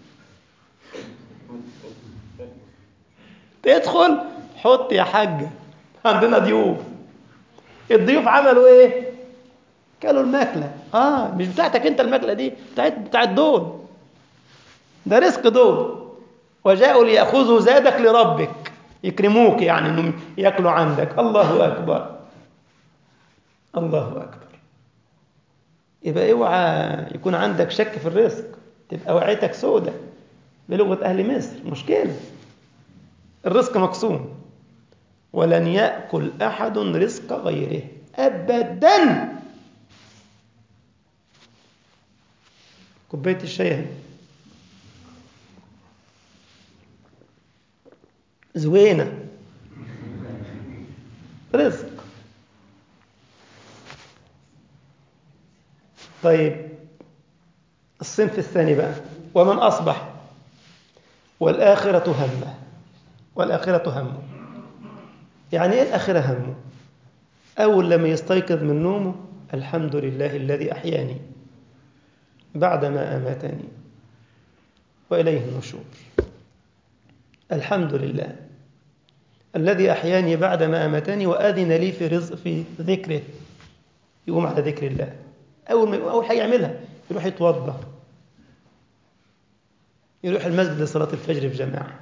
تدخل حط يا حاجة عندنا ضيوف الضيوف عملوا ايه كلوا الماكلة اه مش بتاعتك انت الماكلة دي بتاعت بتاعت دول ده رزق دول وجاءوا ليأخذوا زادك لربك يكرموك يعني انهم ياكلوا عندك الله اكبر الله اكبر يبقى اوعى يكون عندك شك في الرزق تبقى وعيتك سودة بلغة أهل مصر مشكلة الرزق مقسوم ولن يأكل أحد رزق غيره أبدا كوباية الشاي اهي زوينة رزق طيب الصنف الثاني بقى ومن أصبح والآخرة همه والآخرة همه يعني إيه الآخرة همه أول لما يستيقظ من نومه الحمد لله الذي أحياني بعدما أماتني وإليه النشور الحمد لله الذي أحياني بعدما أماتني وأذن لي في رزق في ذكره يقوم على ذكر الله أول ما أول حاجة يعملها يروح يتوضأ يروح المسجد لصلاة الفجر في جماعة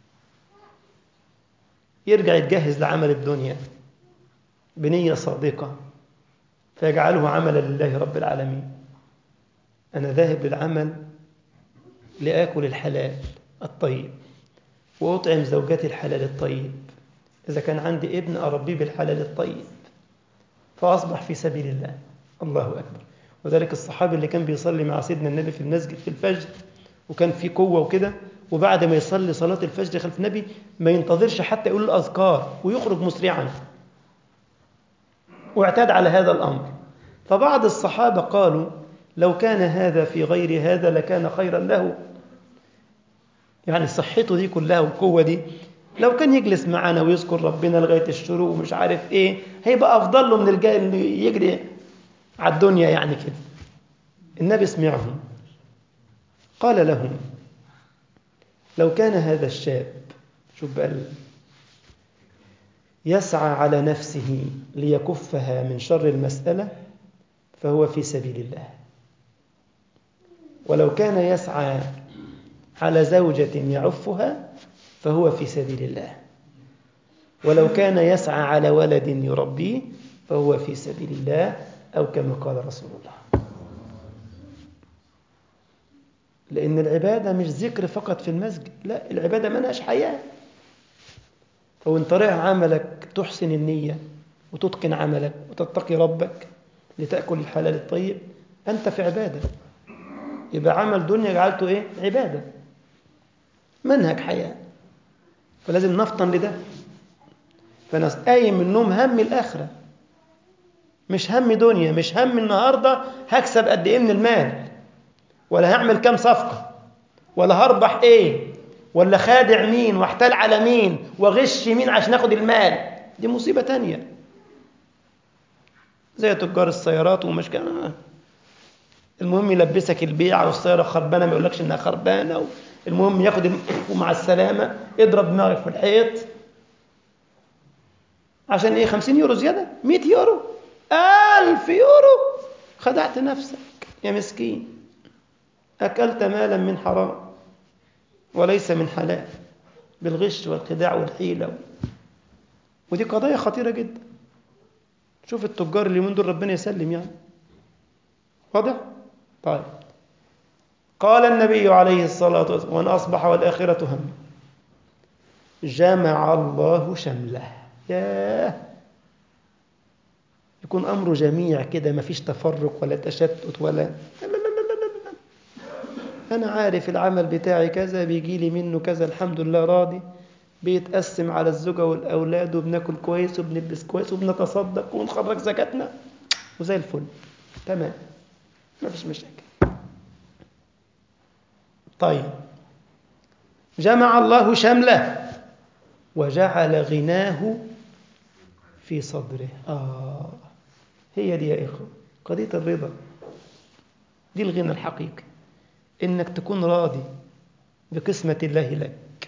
يرجع يتجهز لعمل الدنيا بنية صادقة فيجعله عملا لله رب العالمين أنا ذاهب للعمل لآكل الحلال الطيب وأطعم زوجتي الحلال الطيب إذا كان عندي ابن أربيه بالحلال الطيب فأصبح في سبيل الله الله أكبر وذلك الصحابي اللي كان بيصلي مع سيدنا النبي في المسجد في الفجر وكان في قوة وكده وبعد ما يصلي صلاة الفجر خلف النبي ما ينتظرش حتى يقول الأذكار ويخرج مسرعا واعتاد على هذا الأمر فبعض الصحابة قالوا لو كان هذا في غير هذا لكان خيرا له يعني صحته دي كلها والقوة دي لو كان يجلس معنا ويذكر ربنا لغاية الشروق ومش عارف ايه هيبقى أفضل له من الجاي انه يجري على الدنيا يعني كده النبي سمعهم قال لهم لو كان هذا الشاب شوف بقى يسعى على نفسه ليكفها من شر المسألة فهو في سبيل الله ولو كان يسعى على زوجة يعفها فهو في سبيل الله ولو كان يسعى على ولد يربيه فهو في سبيل الله أو كما قال رسول الله لأن العبادة مش ذكر فقط في المسجد لا العبادة منهج حياة فوانت رايح عملك تحسن النية وتتقن عملك وتتقي ربك لتأكل الحلال الطيب أنت في عبادة يبقى عمل دنيا جعلته إيه؟ عبادة منهج حياة فلازم نفطن لده فناس قايم من النوم هم الآخرة مش هم دنيا مش هم النهاردة هكسب قد إيه من المال ولا هعمل كام صفقة ولا هربح إيه ولا خادع مين واحتال على مين وغش مين عشان اخد المال دي مصيبة تانية زي تجار السيارات ومش كان المهم يلبسك البيعة والسيارة خربانة ما يقولكش انها خربانة المهم ياخد ومع السلامة اضرب دماغك في الحيط عشان ايه 50 يورو زيادة 100 يورو 1000 يورو خدعت نفسك يا مسكين أكلت مالا من حرام وليس من حلال بالغش والخداع والحيلة ودي قضايا خطيرة جدا شوف التجار اللي من دول ربنا يسلم يعني واضح؟ طيب قال النبي عليه الصلاة والسلام وأن أصبح والآخرة هم جمع الله شمله ياه يكون أمره جميع كده ما فيش تفرق ولا تشتت ولا لا لا لا لا لا لا. أنا عارف العمل بتاعي كذا بيجي لي منه كذا الحمد لله راضي بيتقسم على الزوجة والأولاد وبناكل كويس وبنلبس كويس وبنتصدق ونخرج زكاتنا وزي الفل تمام ما فيش مشاكل طيب جمع الله شمله وجعل غناه في صدره آه هي دي يا إخوة قضية الرضا دي الغنى الحقيقي إنك تكون راضي بقسمة الله لك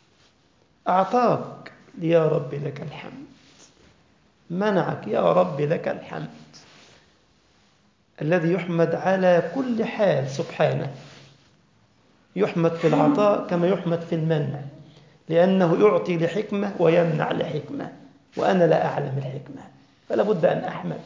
أعطاك يا رب لك الحمد منعك يا رب لك الحمد الذي يحمد على كل حال سبحانه يحمد في العطاء كما يحمد في المنع لأنه يعطي لحكمة ويمنع لحكمة وأنا لا أعلم الحكمة فلا بد أن أحمد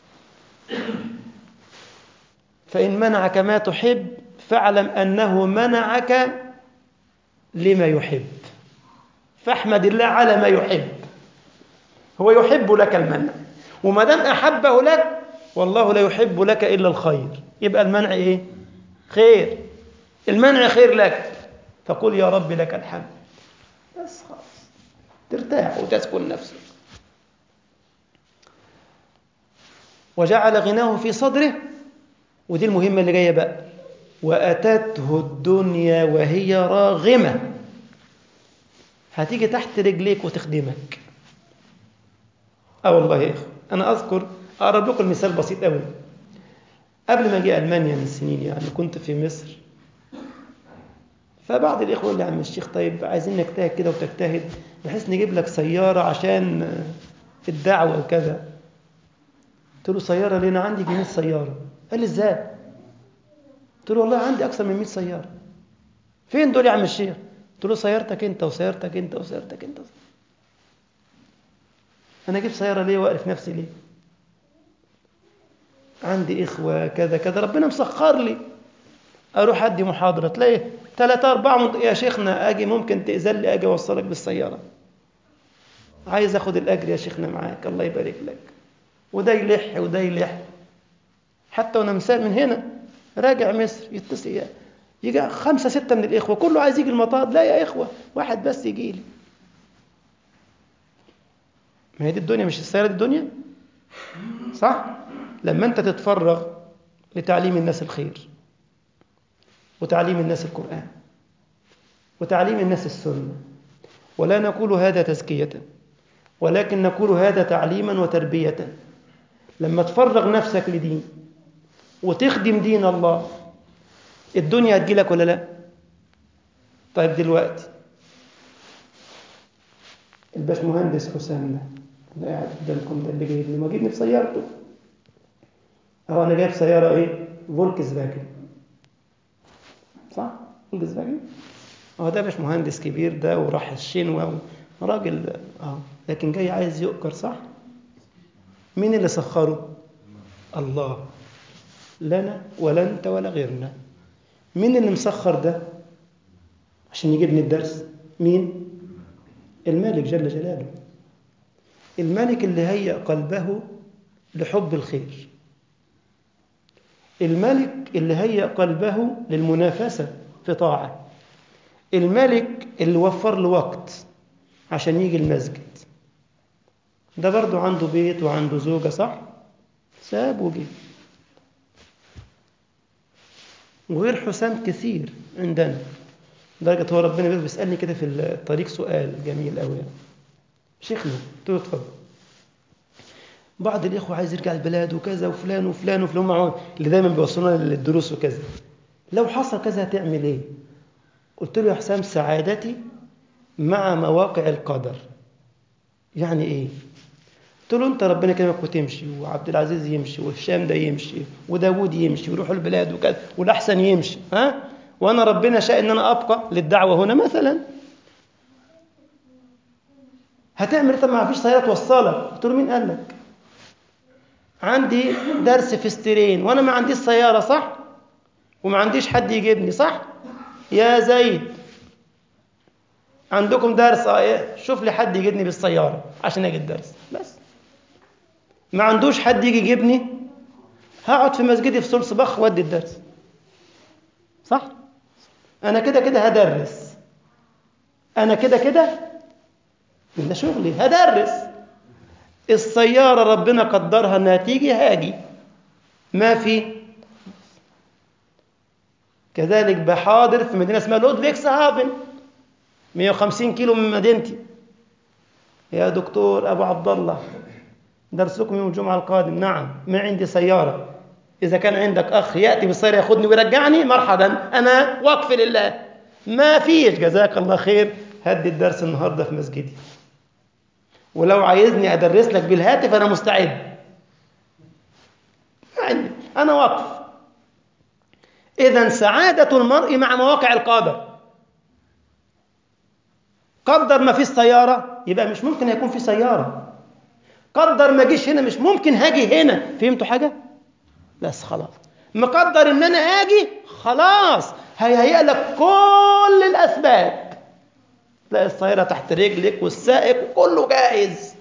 فإن منعك ما تحب فاعلم أنه منعك لما يحب فاحمد الله على ما يحب هو يحب لك المنع وما دام أحبه لك والله لا يحب لك إلا الخير يبقى المنع إيه؟ خير المنع خير لك فقل يا رب لك الحمد بس خلاص ترتاح وتسكن نفسك وجعل غناه في صدره ودي المهمة اللي جاية بقى وأتته الدنيا وهي راغمة هتيجي تحت رجليك وتخدمك اه والله يا اخو انا اذكر اقرب لكم مثال بسيط قوي قبل ما اجي المانيا من سنين يعني كنت في مصر فبعض الاخوه يقول لي يا عم الشيخ طيب عايزين نجتهد كده وتجتهد بحيث نجيب لك سياره عشان الدعوه وكذا قلت له سياره ليه انا عندي جنيه سياره قال لي ازاي قلت له والله عندي اكثر من 100 سياره فين دول يا عم الشيخ قلت له سيارتك انت وسيارتك انت وسيارتك انت انا اجيب سياره ليه واقف نفسي ليه عندي اخوه كذا كذا ربنا مسخر لي اروح ادي محاضره تلاقي ثلاثة أربعة مد... يا شيخنا أجي ممكن تأذن لي أجي أوصلك بالسيارة عايز أخد الأجر يا شيخنا معاك الله يبارك لك وده يلح وده يلح حتى وأنا مسافر من هنا راجع مصر يتصل يجي خمسة ستة من الإخوة كله عايز يجي المطار لا يا إخوة واحد بس يجي لي ما هي دي الدنيا مش السيارة دي الدنيا صح لما أنت تتفرغ لتعليم الناس الخير وتعليم الناس القرآن وتعليم الناس السنة ولا نقول هذا تزكية ولكن نقول هذا تعليما وتربية لما تفرغ نفسك لدين وتخدم دين الله الدنيا هتجيلك ولا لا طيب دلوقتي الباشمهندس حسام ده اللي قاعد قدامكم ده اللي جايبني ما جايبني بسيارته اهو انا جايب سياره ايه فولكس فاجن صح فولكس فاجن اهو ده مش مهندس كبير ده وراح الشنوة راجل اه لكن جاي عايز يؤجر صح مين اللي سخره الله لنا ولا انت ولا غيرنا مين اللي مسخر ده عشان يجيبني الدرس مين الملك جل جلاله الملك اللي هيأ قلبه لحب الخير الملك اللي هيأ قلبه للمنافسة في طاعة الملك اللي وفر له وقت عشان يجي المسجد ده برضو عنده بيت وعنده زوجة صح؟ ساب وجه وغير حسام كثير عندنا لدرجة هو ربنا بيسألني كده في الطريق سؤال جميل قوي يعني. شيخنا قلت له اتفضل بعض الإخوة عايز يرجع البلاد وكذا وفلان وفلان وفلان معه اللي دايما بيوصلونا للدروس وكذا لو حصل كذا هتعمل ايه؟ قلت له يا حسام سعادتي مع مواقع القدر يعني ايه؟ قلت له انت ربنا كرمك وتمشي وعبد العزيز يمشي والشام ده يمشي وداوود يمشي ويروحوا البلاد وكذا والاحسن يمشي ها وانا ربنا شاء ان انا ابقى للدعوه هنا مثلا هتعمل طب ما فيش سياره توصلك قلت له مين قال لك عندي درس في ستيرين وانا ما عنديش سياره صح وما عنديش حد يجيبني صح يا زيد عندكم درس اه شوف لي حد يجيبني بالسياره عشان اجي الدرس بس ما عندوش حد يجي يجيبني هقعد في مسجدي في سلس بخ وادي الدرس صح انا كده كده هدرس انا كده كده ده شغلي هدرس السيارة ربنا قدرها انها تيجي هاجي ما في كذلك بحاضر في مدينة اسمها لودفيكس هافن 150 كيلو من مدينتي يا دكتور ابو عبد الله درسكم يوم الجمعة القادم نعم ما عندي سيارة إذا كان عندك أخ يأتي بالسيارة ياخدني ويرجعني مرحبا أنا وقف لله ما فيش جزاك الله خير هدي الدرس النهاردة في مسجدي ولو عايزني أدرس لك بالهاتف أنا مستعد يعني أنا وقف إذا سعادة المرء مع مواقع القدر قدر ما في السيارة يبقى مش ممكن يكون في سيارة قدر ما جيش هنا مش ممكن هاجي هنا فهمتوا حاجة؟ بس خلاص مقدر ان انا اجي خلاص هيهيأ لك كل الاسباب تلاقي السيارة تحت رجلك والسائق وكله جاهز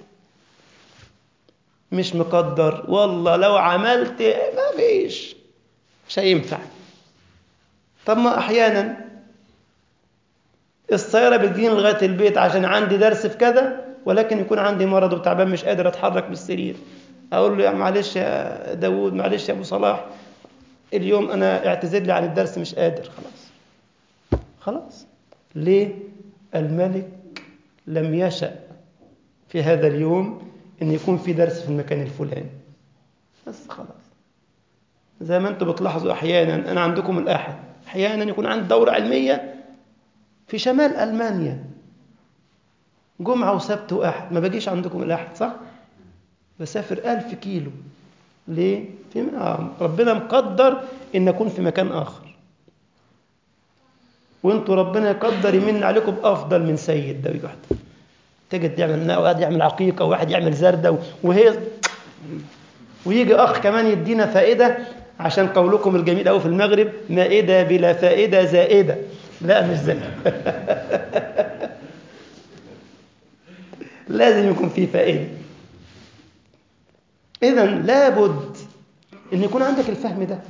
مش مقدر والله لو عملت ما فيش مش هينفع طب ما احيانا السيارة بتجيني لغاية البيت عشان عندي درس في كذا ولكن يكون عندي مرض وتعبان مش قادر اتحرك من السرير اقول له يا معلش يا داوود معلش يا ابو صلاح اليوم انا اعتذر لي عن الدرس مش قادر خلاص خلاص ليه الملك لم يشأ في هذا اليوم ان يكون في درس في المكان الفلاني بس خلاص زي ما انتم بتلاحظوا احيانا انا عندكم الاحد احيانا يكون عندي دوره علميه في شمال المانيا جمعه وسبت واحد ما باجيش عندكم الاحد صح بسافر ألف كيلو ليه؟ في ربنا مقدر إن أكون في مكان آخر وانتوا ربنا يقدر يمن عليكم بأفضل من سيد ده واحد تجد يعمل واحد يعمل عقيقة وواحد يعمل زردة وهي ويجي أخ كمان يدينا فائدة عشان قولكم الجميل أوي في المغرب مائدة بلا فائدة زائدة لا مش زائدة لازم يكون في فائدة إذا لابد أن يكون عندك الفهم ده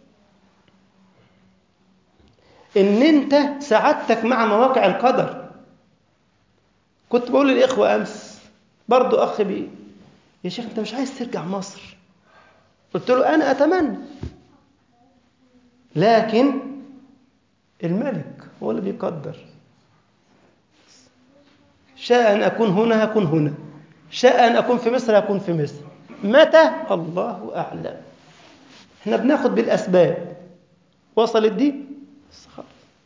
إن أنت سعادتك مع مواقع القدر كنت بقول للإخوة أمس برضو أخ بي يا شيخ أنت مش عايز ترجع مصر قلت له أنا أتمنى لكن الملك هو اللي بيقدر شاء أن أكون هنا هكون هنا شاء أن أكون في مصر هكون في مصر متى الله أعلم احنا بناخد بالأسباب وصلت دي بس خلاص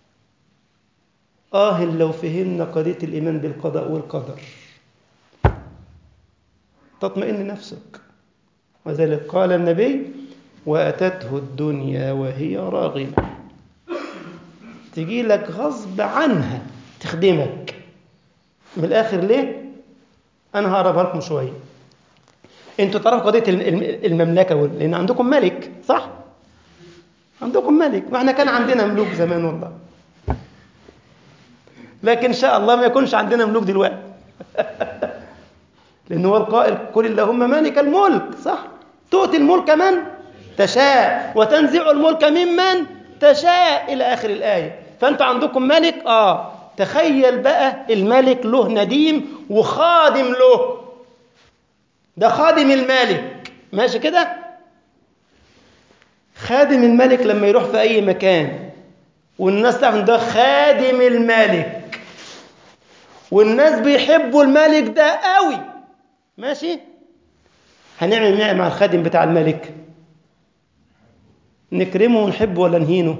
آه لو فهمنا قضية الإيمان بالقضاء والقدر تطمئن نفسك وذلك قال النبي وأتته الدنيا وهي راغمة تجي لك غصب عنها تخدمك من الآخر ليه؟ أنا هقربها لكم شوية انتوا تعرفوا قضيه المملكه لان عندكم ملك صح عندكم ملك واحنا كان عندنا ملوك زمان والله لكن ان شاء الله ما يكونش عندنا ملوك دلوقتي لان هو القائل قل اللهم مالك الملك صح تؤتي الملك من تشاء وتنزع الملك ممن تشاء إلى آخر الآية فأنت عندكم ملك آه تخيل بقى الملك له نديم وخادم له ده خادم الملك ماشي كده خادم الملك لما يروح في أي مكان والناس تعرف ده خادم الملك والناس بيحبوا الملك ده قوي ماشي هنعمل ايه مع الخادم بتاع الملك نكرمه ونحبه ولا نهينه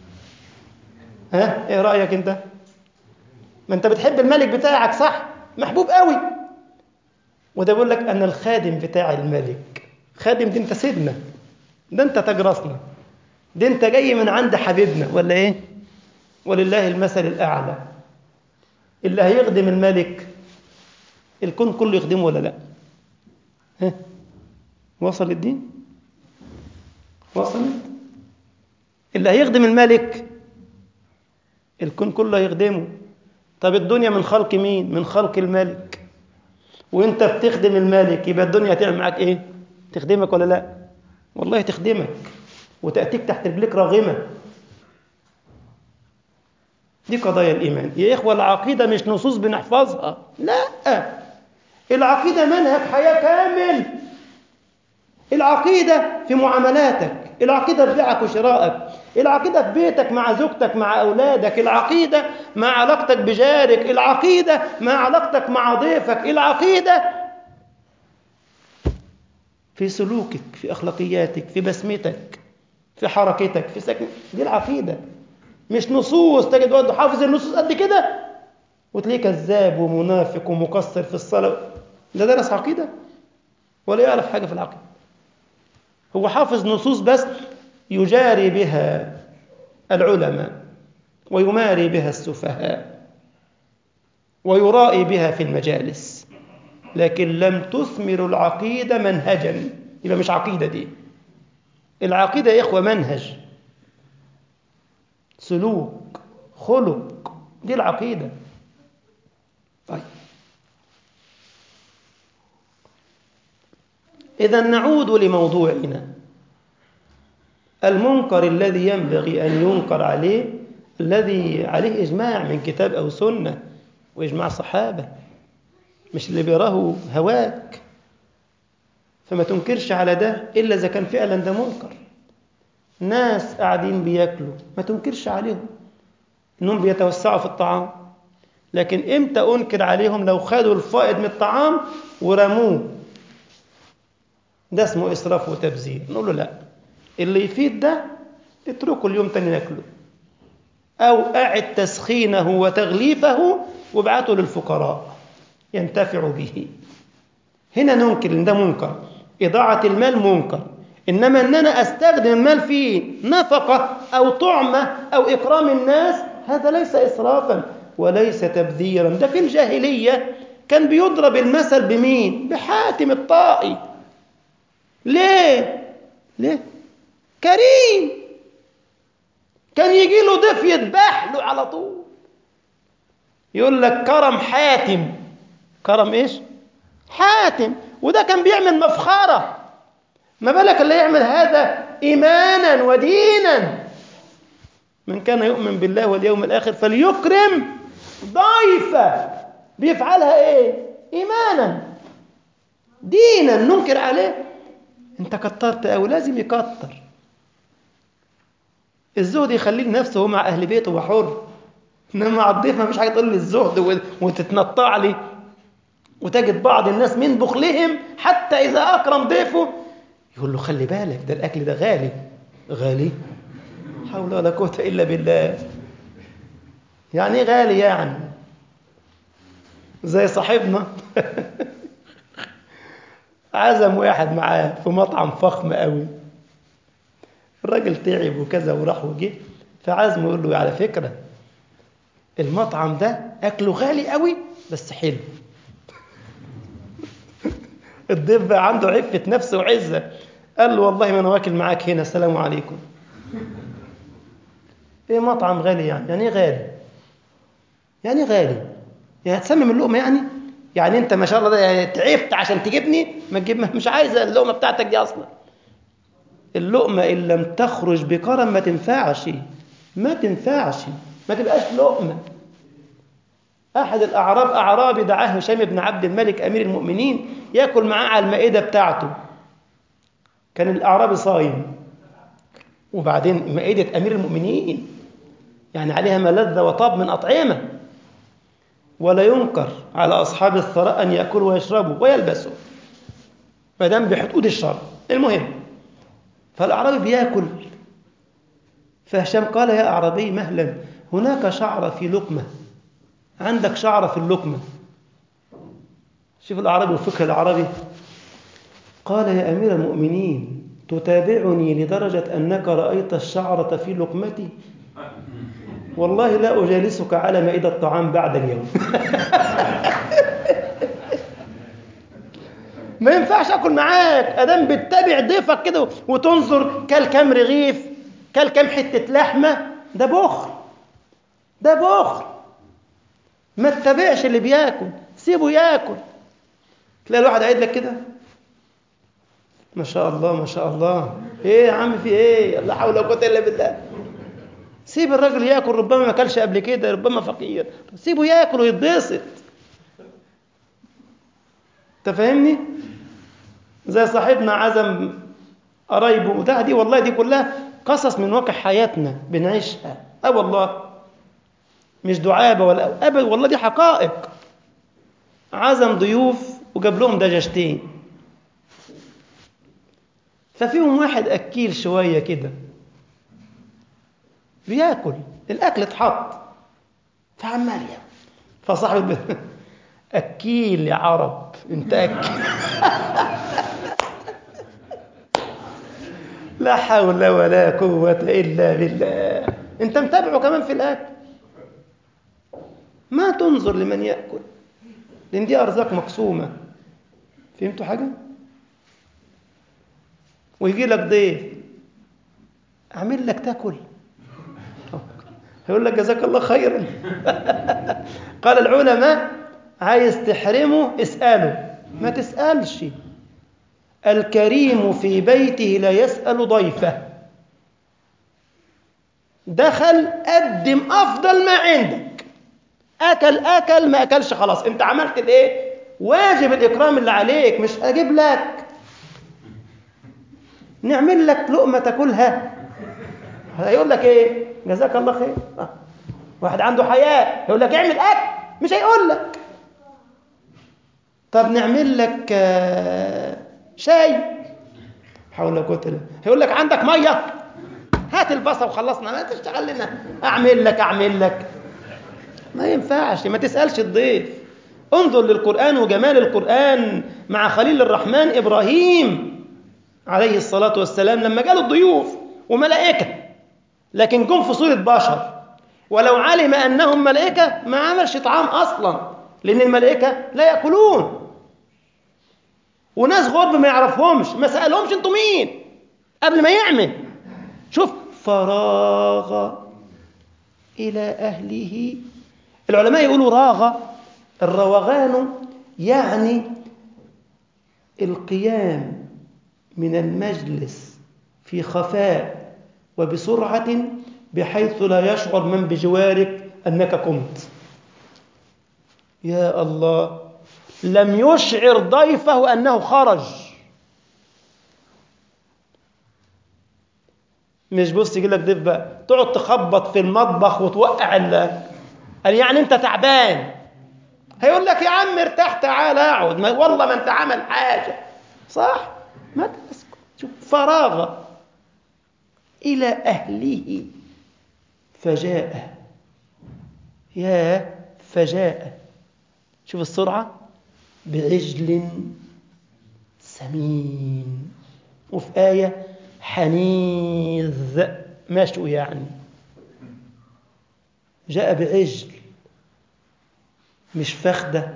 ها ايه رايك انت ما انت بتحب الملك بتاعك صح محبوب قوي وده بيقول لك انا الخادم بتاع الملك خادم دي انت سيدنا ده انت تاج راسنا ده انت جاي من عند حبيبنا ولا ايه ولله المثل الاعلى اللي هيخدم الملك الكون كله يخدمه ولا لا ها وصل الدين وصلت اللي هيخدم الملك الكون كله هيخدمه طب الدنيا من خلق مين من خلق الملك وانت بتخدم الملك يبقى الدنيا هتعمل معاك ايه تخدمك ولا لا والله تخدمك وتأتيك تحت رجليك راغمة دي قضايا الإيمان يا إخوة العقيدة مش نصوص بنحفظها لا العقيدة منهج حياة كامل العقيدة في معاملاتك العقيدة في بيعك وشرائك العقيدة في بيتك مع زوجتك مع أولادك العقيدة مع علاقتك بجارك العقيدة مع علاقتك مع ضيفك العقيدة في سلوكك في أخلاقياتك في بسمتك في حركتك في سكن دي العقيدة مش نصوص تجد واحد حافظ النصوص قد كده وتلاقيه كذاب ومنافق ومقصر في الصلاة ده درس عقيدة ولا يعرف حاجة في العقيدة هو حافظ نصوص بس يجاري بها العلماء ويماري بها السفهاء ويرائي بها في المجالس لكن لم تثمر العقيدة منهجا يبقى مش عقيدة دي العقيدة يا إخوة منهج سلوك خلق دي العقيدة طيب إذا نعود لموضوعنا المنكر الذي ينبغي أن ينكر عليه الذي عليه إجماع من كتاب أو سنة وإجماع صحابة مش اللي بيراه هواك فما تنكرش على ده إلا إذا كان فعلا ده منكر ناس قاعدين بياكلوا ما تنكرش عليهم إنهم بيتوسعوا في الطعام لكن إمتى أنكر عليهم لو خدوا الفائض من الطعام ورموه ده اسمه إسراف وتبذير نقول له لا اللي يفيد ده اتركه اليوم تاني ناكله أو أعد تسخينه وتغليفه وابعته للفقراء ينتفع به هنا ننكر إن ده منكر إضاعة المال منكر إنما أن أنا أستخدم المال في نفقة أو طعمة أو إكرام الناس هذا ليس إسرافا وليس تبذيرا ده في الجاهلية كان بيضرب المثل بمين بحاتم الطائي ليه ليه كريم كان يجي له ضيف يذبح له على طول يقول لك كرم حاتم كرم ايش حاتم وده كان بيعمل مفخره ما بالك اللي يعمل هذا ايمانا ودينا من كان يؤمن بالله واليوم الاخر فليكرم ضيفه بيفعلها ايه ايمانا دينا ننكر عليه انت كترت قوي لازم يكتر الزهد يخليه لنفسه هو مع اهل بيته وحر انما مع الضيف ما فيش حاجه تقول لي الزهد وتتنطع لي وتجد بعض الناس من بخلهم حتى اذا اكرم ضيفه يقول له خلي بالك ده الاكل ده غالي غالي حول ولا قوه الا بالله يعني غالي يعني زي صاحبنا عزم واحد معاه في مطعم فخم قوي الراجل تعب وكذا وراح وجه فعزمه يقول له على فكرة المطعم ده أكله غالي قوي بس حلو الضيف بقى عنده عفة نفس وعزة قال له والله ما أنا واكل معاك هنا السلام عليكم إيه مطعم غالي يعني يعني إيه غالي يعني غالي يعني هتسمم اللقمة يعني يعني انت ما شاء الله ده تعبت عشان تجيبني ما تجيب مش عايز اللقمه بتاعتك دي اصلا اللقمة إن لم تخرج بكرم ما تنفعش ما تنفعش ما تبقاش لقمة أحد الأعراب أعرابي دعاه هشام بن عبد الملك أمير المؤمنين يأكل معاه على المائدة بتاعته كان الأعرابي صايم وبعدين مائدة أمير المؤمنين يعني عليها ملذة وطاب من أطعمة ولا ينكر على أصحاب الثراء أن يأكلوا ويشربوا ويلبسوا ما دام بحدود الشرع المهم فالأعرابي بياكل فهشام قال يا أعرابي مهلا هناك شعرة في لقمة عندك شعرة في اللقمة شوف الأعرابي والفكر الأعرابي قال يا أمير المؤمنين تتابعني لدرجة أنك رأيت الشعرة في لقمتي والله لا أجالسك على مائدة الطعام بعد اليوم ما ينفعش أكل معاك أدام بتتابع ضيفك كده وتنظر كل كام رغيف كل كام حتة لحمة ده بخل ده بخل ما تتابعش اللي بياكل سيبه ياكل تلاقي الواحد قاعد لك كده ما شاء الله ما شاء الله ايه يا عم في ايه لا حول ولا قوه الا بالله سيب الراجل ياكل ربما ما اكلش قبل كده ربما فقير سيبه ياكل ويتبسط انت فاهمني زي صاحبنا عزم قرايبه وده دي والله دي كلها قصص من واقع حياتنا بنعيشها اه والله مش دعابه ولا ابدا والله دي حقائق عزم ضيوف وجاب لهم دجاجتين ففيهم واحد اكيل شويه كده بياكل الاكل اتحط فعمال ياكل فصاحب البيت اكيل يا عرب انت اكل لا حول ولا قوه الا بالله انت متابعه كمان في الاكل ما تنظر لمن ياكل لان دي ارزاق مقسومه فهمتوا حاجه ويجي لك ضيف اعمل لك تاكل هيقول لك جزاك الله خيرا قال العلماء عايز تحرمه اساله ما تسالش الكريم في بيته لا يسال ضيفه دخل قدم افضل ما عندك اكل اكل ما اكلش خلاص انت عملت الايه واجب الاكرام اللي عليك مش اجيب لك نعمل لك لقمه تاكلها هيقول لك ايه جزاك الله خير آه. واحد عنده حياء يقول لك اعمل اكل مش هيقول لك طب نعمل لك آه شاي حول ولا قوه الا هيقول لك عندك ميه هات البصل وخلصنا ما تشتغل لنا اعمل لك اعمل لك ما ينفعش ما تسالش الضيف انظر للقران وجمال القران مع خليل الرحمن ابراهيم عليه الصلاه والسلام لما جاله الضيوف وملائكه لكن جم في صورة بشر ولو علم أنهم ملائكة ما عملش طعام أصلا لأن الملائكة لا يأكلون وناس غرب ما يعرفهمش ما سألهمش أنتوا مين قبل ما يعمل شوف فراغ إلى أهله العلماء يقولوا راغ الروغان يعني القيام من المجلس في خفاء وبسرعة بحيث لا يشعر من بجوارك أنك قمت يا الله لم يشعر ضيفه أنه خرج مش بص يجي لك ضيف بقى تقعد تخبط في المطبخ وتوقع ال قال يعني انت تعبان هيقول لك يا عم ارتاح تعال اقعد والله ما انت عمل حاجه صح ما تسكت شوف فراغ إلى أهله فجاء يا فجاء شوف السرعة بعجل سمين وفي آية حنيذ مشوي يعني جاء بعجل مش فخدة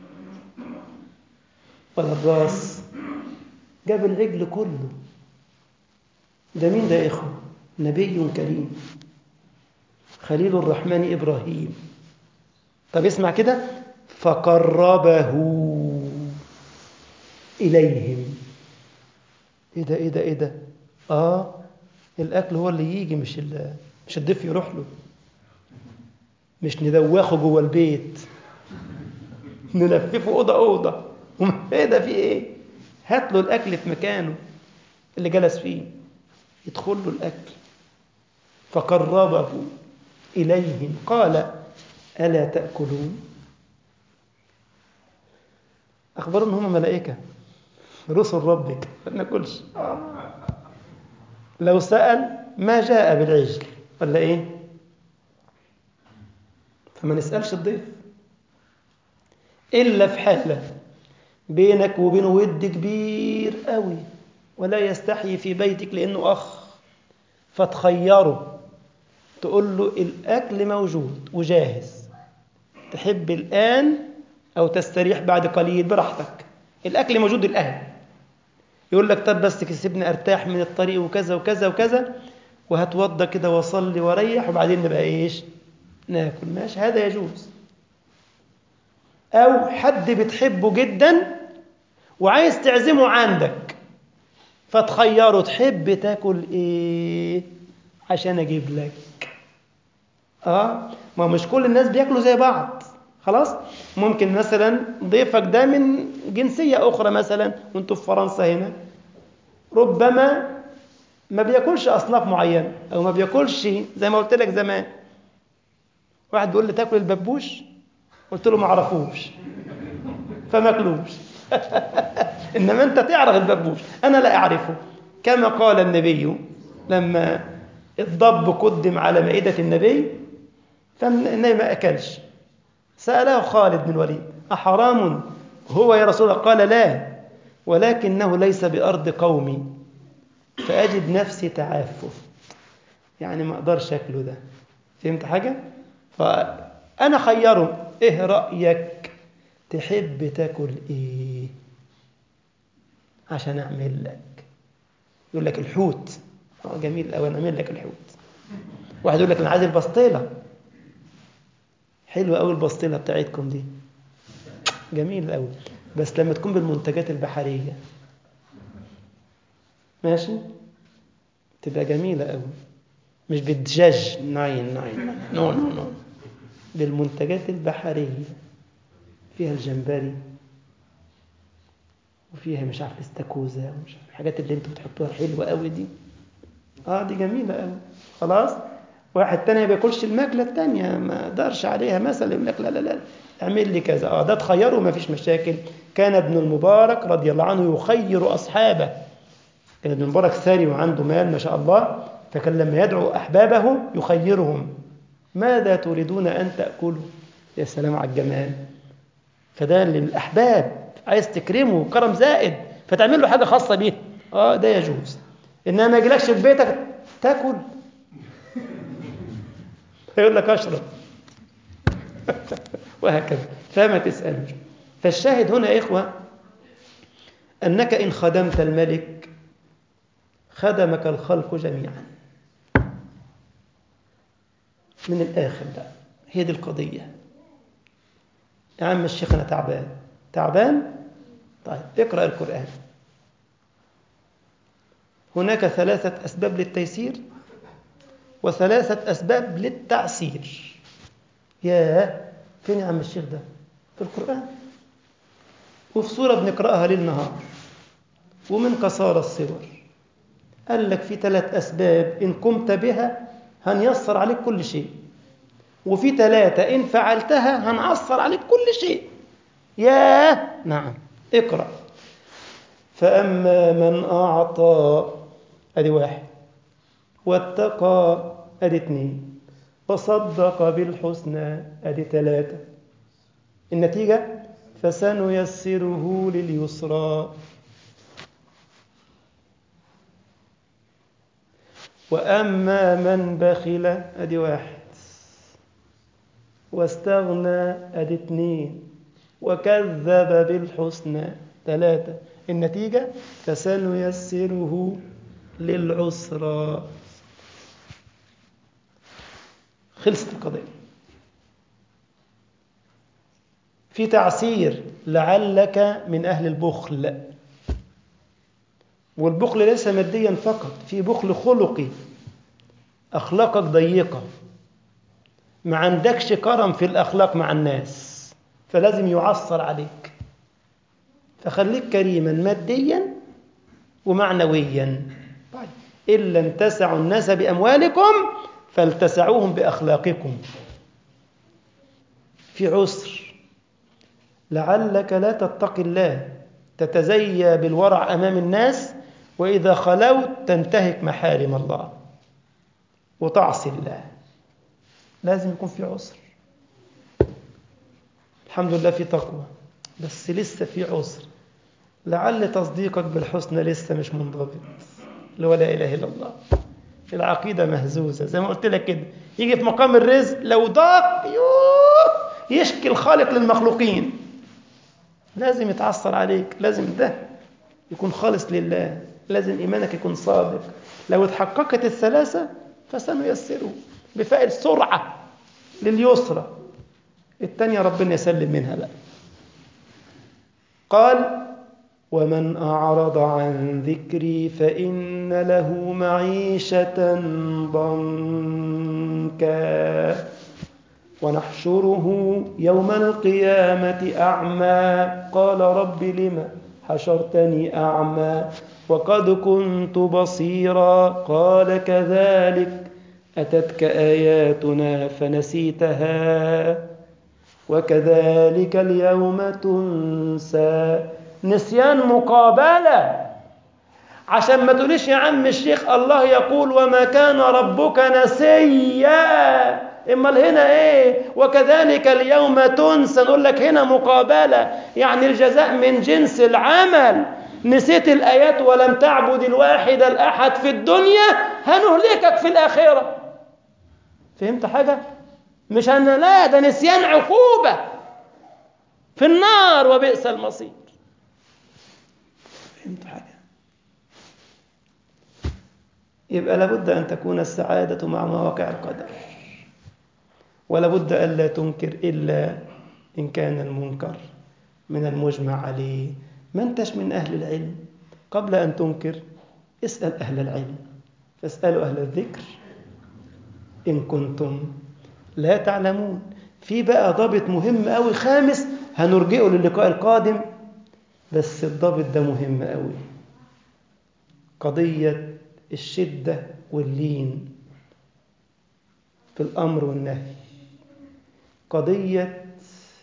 ولا الراس جاب العجل كله ده مين ده يا إخوة نبي كريم خليل الرحمن إبراهيم طب اسمع كده فقربه إليهم إيه ده إيه ده إيه ده اه الاكل هو اللي يجي مش ال- مش الضيف يروح له مش ندوخه جوه البيت نلففه اوضه اوضه ايه ده في ايه هات له الاكل في مكانه اللي جلس فيه يدخل له الاكل فقربه اليهم قال الا تاكلون اخبروا ان هم ملائكه رسل ربك ما ناكلش آه. لو سال ما جاء بالعجل ولا ايه فما نسالش الضيف الا في حاله بينك وبينه ود كبير قوي ولا يستحي في بيتك لانه اخ فتخيره تقول له الاكل موجود وجاهز تحب الان او تستريح بعد قليل براحتك الاكل موجود الان يقول لك طب بس سيبني ارتاح من الطريق وكذا وكذا وكذا وهتوضى كده واصلي واريح وبعدين نبقى ايش ناكل ماشي هذا يجوز او حد بتحبه جدا وعايز تعزمه عندك فتخيره تحب تاكل ايه عشان اجيب لك اه ما مش كل الناس بياكلوا زي بعض خلاص ممكن مثلا ضيفك ده من جنسية أخرى مثلا وانتوا في فرنسا هنا ربما ما بياكلش أصناف معينة أو ما بياكلش زي ما قلت لك زمان واحد بيقول لي تاكل الببوش قلت له ما اعرفوش فما اكلوش انما انت تعرف الببوش انا لا اعرفه كما قال النبي لما الضب قدم على مائدة النبي فالنبي ما أكلش سأله خالد بن الوليد أحرام هو يا رسول الله قال لا ولكنه ليس بأرض قومي فأجد نفسي تعفف يعني ما أقدرش أكله ده فهمت حاجة؟ فأنا خيره إيه رأيك تحب تاكل إيه عشان أعمل لك يقول لك الحوت اه جميل أوي أنا أعمل لك الحوت واحد يقول لك أنا عايز البسطيلة حلوة أوي البسطيلة بتاعتكم دي جميل أوي بس لما تكون بالمنتجات البحرية ماشي تبقى جميلة أوي مش بالدجاج ناين ناين نو نو نو بالمنتجات البحرية فيها الجمبري وفيها مش عارف استاكوزا ومش عارف الحاجات اللي انتوا بتحطوها الحلوة قوي دي اه دي جميلة قوي خلاص واحد تاني ما بياكلش الماكلة التانية ما قدرش عليها مثلا يقول لك لا لا لا اعمل لي كذا اه ده تخيره ما فيش مشاكل كان ابن المبارك رضي الله عنه يخير أصحابه كان ابن المبارك ثري وعنده مال ما شاء الله فكان لما يدعو أحبابه يخيرهم ماذا تريدون أن تأكلوا يا سلام على الجمال فده للأحباب عايز تكرمه كرم زائد فتعمل له حاجة خاصة بيه اه ده يجوز إنما ما يجيلكش في بيتك تاكل يقول لك أشرب وهكذا فما تسألوش فالشاهد هنا يا إخوة أنك إن خدمت الملك خدمك الخلق جميعا من الآخر بقى هي دي القضية يا عم الشيخ أنا تعبان تعبان طيب اقرأ القرآن هناك ثلاثة أسباب للتيسير وثلاثة أسباب للتعسير يا فين يا عم الشيخ ده في القرآن وفي سورة بنقرأها ليل نهار ومن قصارى الصور قال لك في ثلاث أسباب إن قمت بها هنيسر عليك كل شيء وفي ثلاثة إن فعلتها هنعصر عليك كل شيء ياه نعم اقرأ فأما من أعطى أدي واحد واتقى أدي اثنين وصدق بالحسنى أدي ثلاثة النتيجة فسنيسره لليسرى وأما من بخل أدي واحد واستغنى أدي اثنين وكذب بالحسنى ثلاثة النتيجة فسنيسره للعسرى خلصت القضية في تعسير لعلك من أهل البخل والبخل ليس ماديا فقط في بخل خلقي أخلاقك ضيقة ما عندكش كرم في الأخلاق مع الناس فلازم يعصر عليك فخليك كريما ماديا ومعنويا طيب إن لم تسعوا الناس بأموالكم فلتسعوهم بأخلاقكم في عسر لعلك لا تتقي الله تتزيى بالورع أمام الناس وإذا خلوت تنتهك محارم الله وتعصي الله لازم يكون في عسر الحمد لله في تقوى بس لسه في عسر لعل تصديقك بالحسنى لسه مش منضبط لا اله الا الله العقيدة مهزوزة زي ما قلت لك كده يجي في مقام الرزق لو ضاق يوه يشكي الخالق للمخلوقين لازم يتعصر عليك لازم ده يكون خالص لله لازم إيمانك يكون صادق لو اتحققت الثلاثة فسنيسره بفائل سرعة لليسرى التانية ربنا يسلم منها بقى قال ومن أعرض عن ذكري فإن له معيشة ضنكا ونحشره يوم القيامة أعمى قال رب لم حشرتني أعمى وقد كنت بصيرا قال كذلك أتتك آياتنا فنسيتها وكذلك اليوم تنسى نسيان مقابلة عشان ما تقوليش يا عم الشيخ الله يقول وما كان ربك نسيا امال هنا ايه وكذلك اليوم تنسى نقول لك هنا مقابلة يعني الجزاء من جنس العمل نسيت الآيات ولم تعبد الواحد الأحد في الدنيا هنهلكك في الآخرة فهمت حاجة؟ مش أنا لا ده نسيان عقوبة في النار وبئس المصير فهمت حاجة يبقى لابد أن تكون السعادة مع مواقع القدر ولابد ألا تنكر إلا إن كان المنكر من المجمع عليه ما انتش من أهل العلم قبل أن تنكر اسأل أهل العلم فاسألوا أهل الذكر إن كنتم لا تعلمون في بقى ضابط مهم أوي خامس هنرجئه للقاء القادم بس الضابط ده مهم أوي قضية الشدة واللين في الأمر والنهي قضية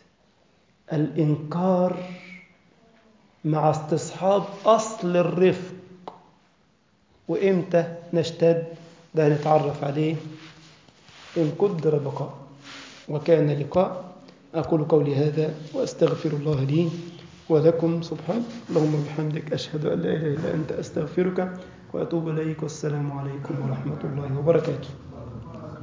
الإنكار مع استصحاب أصل الرفق وإمتى نشتد ده نتعرف عليه إن قدر بقاء وكان لقاء أقول قولي هذا وأستغفر الله لي ولكم سبحانك اللهم وبحمدك أشهد أن لا إله إلا أنت أستغفرك وأتوب إليك والسلام عليكم ورحمة الله وبركاته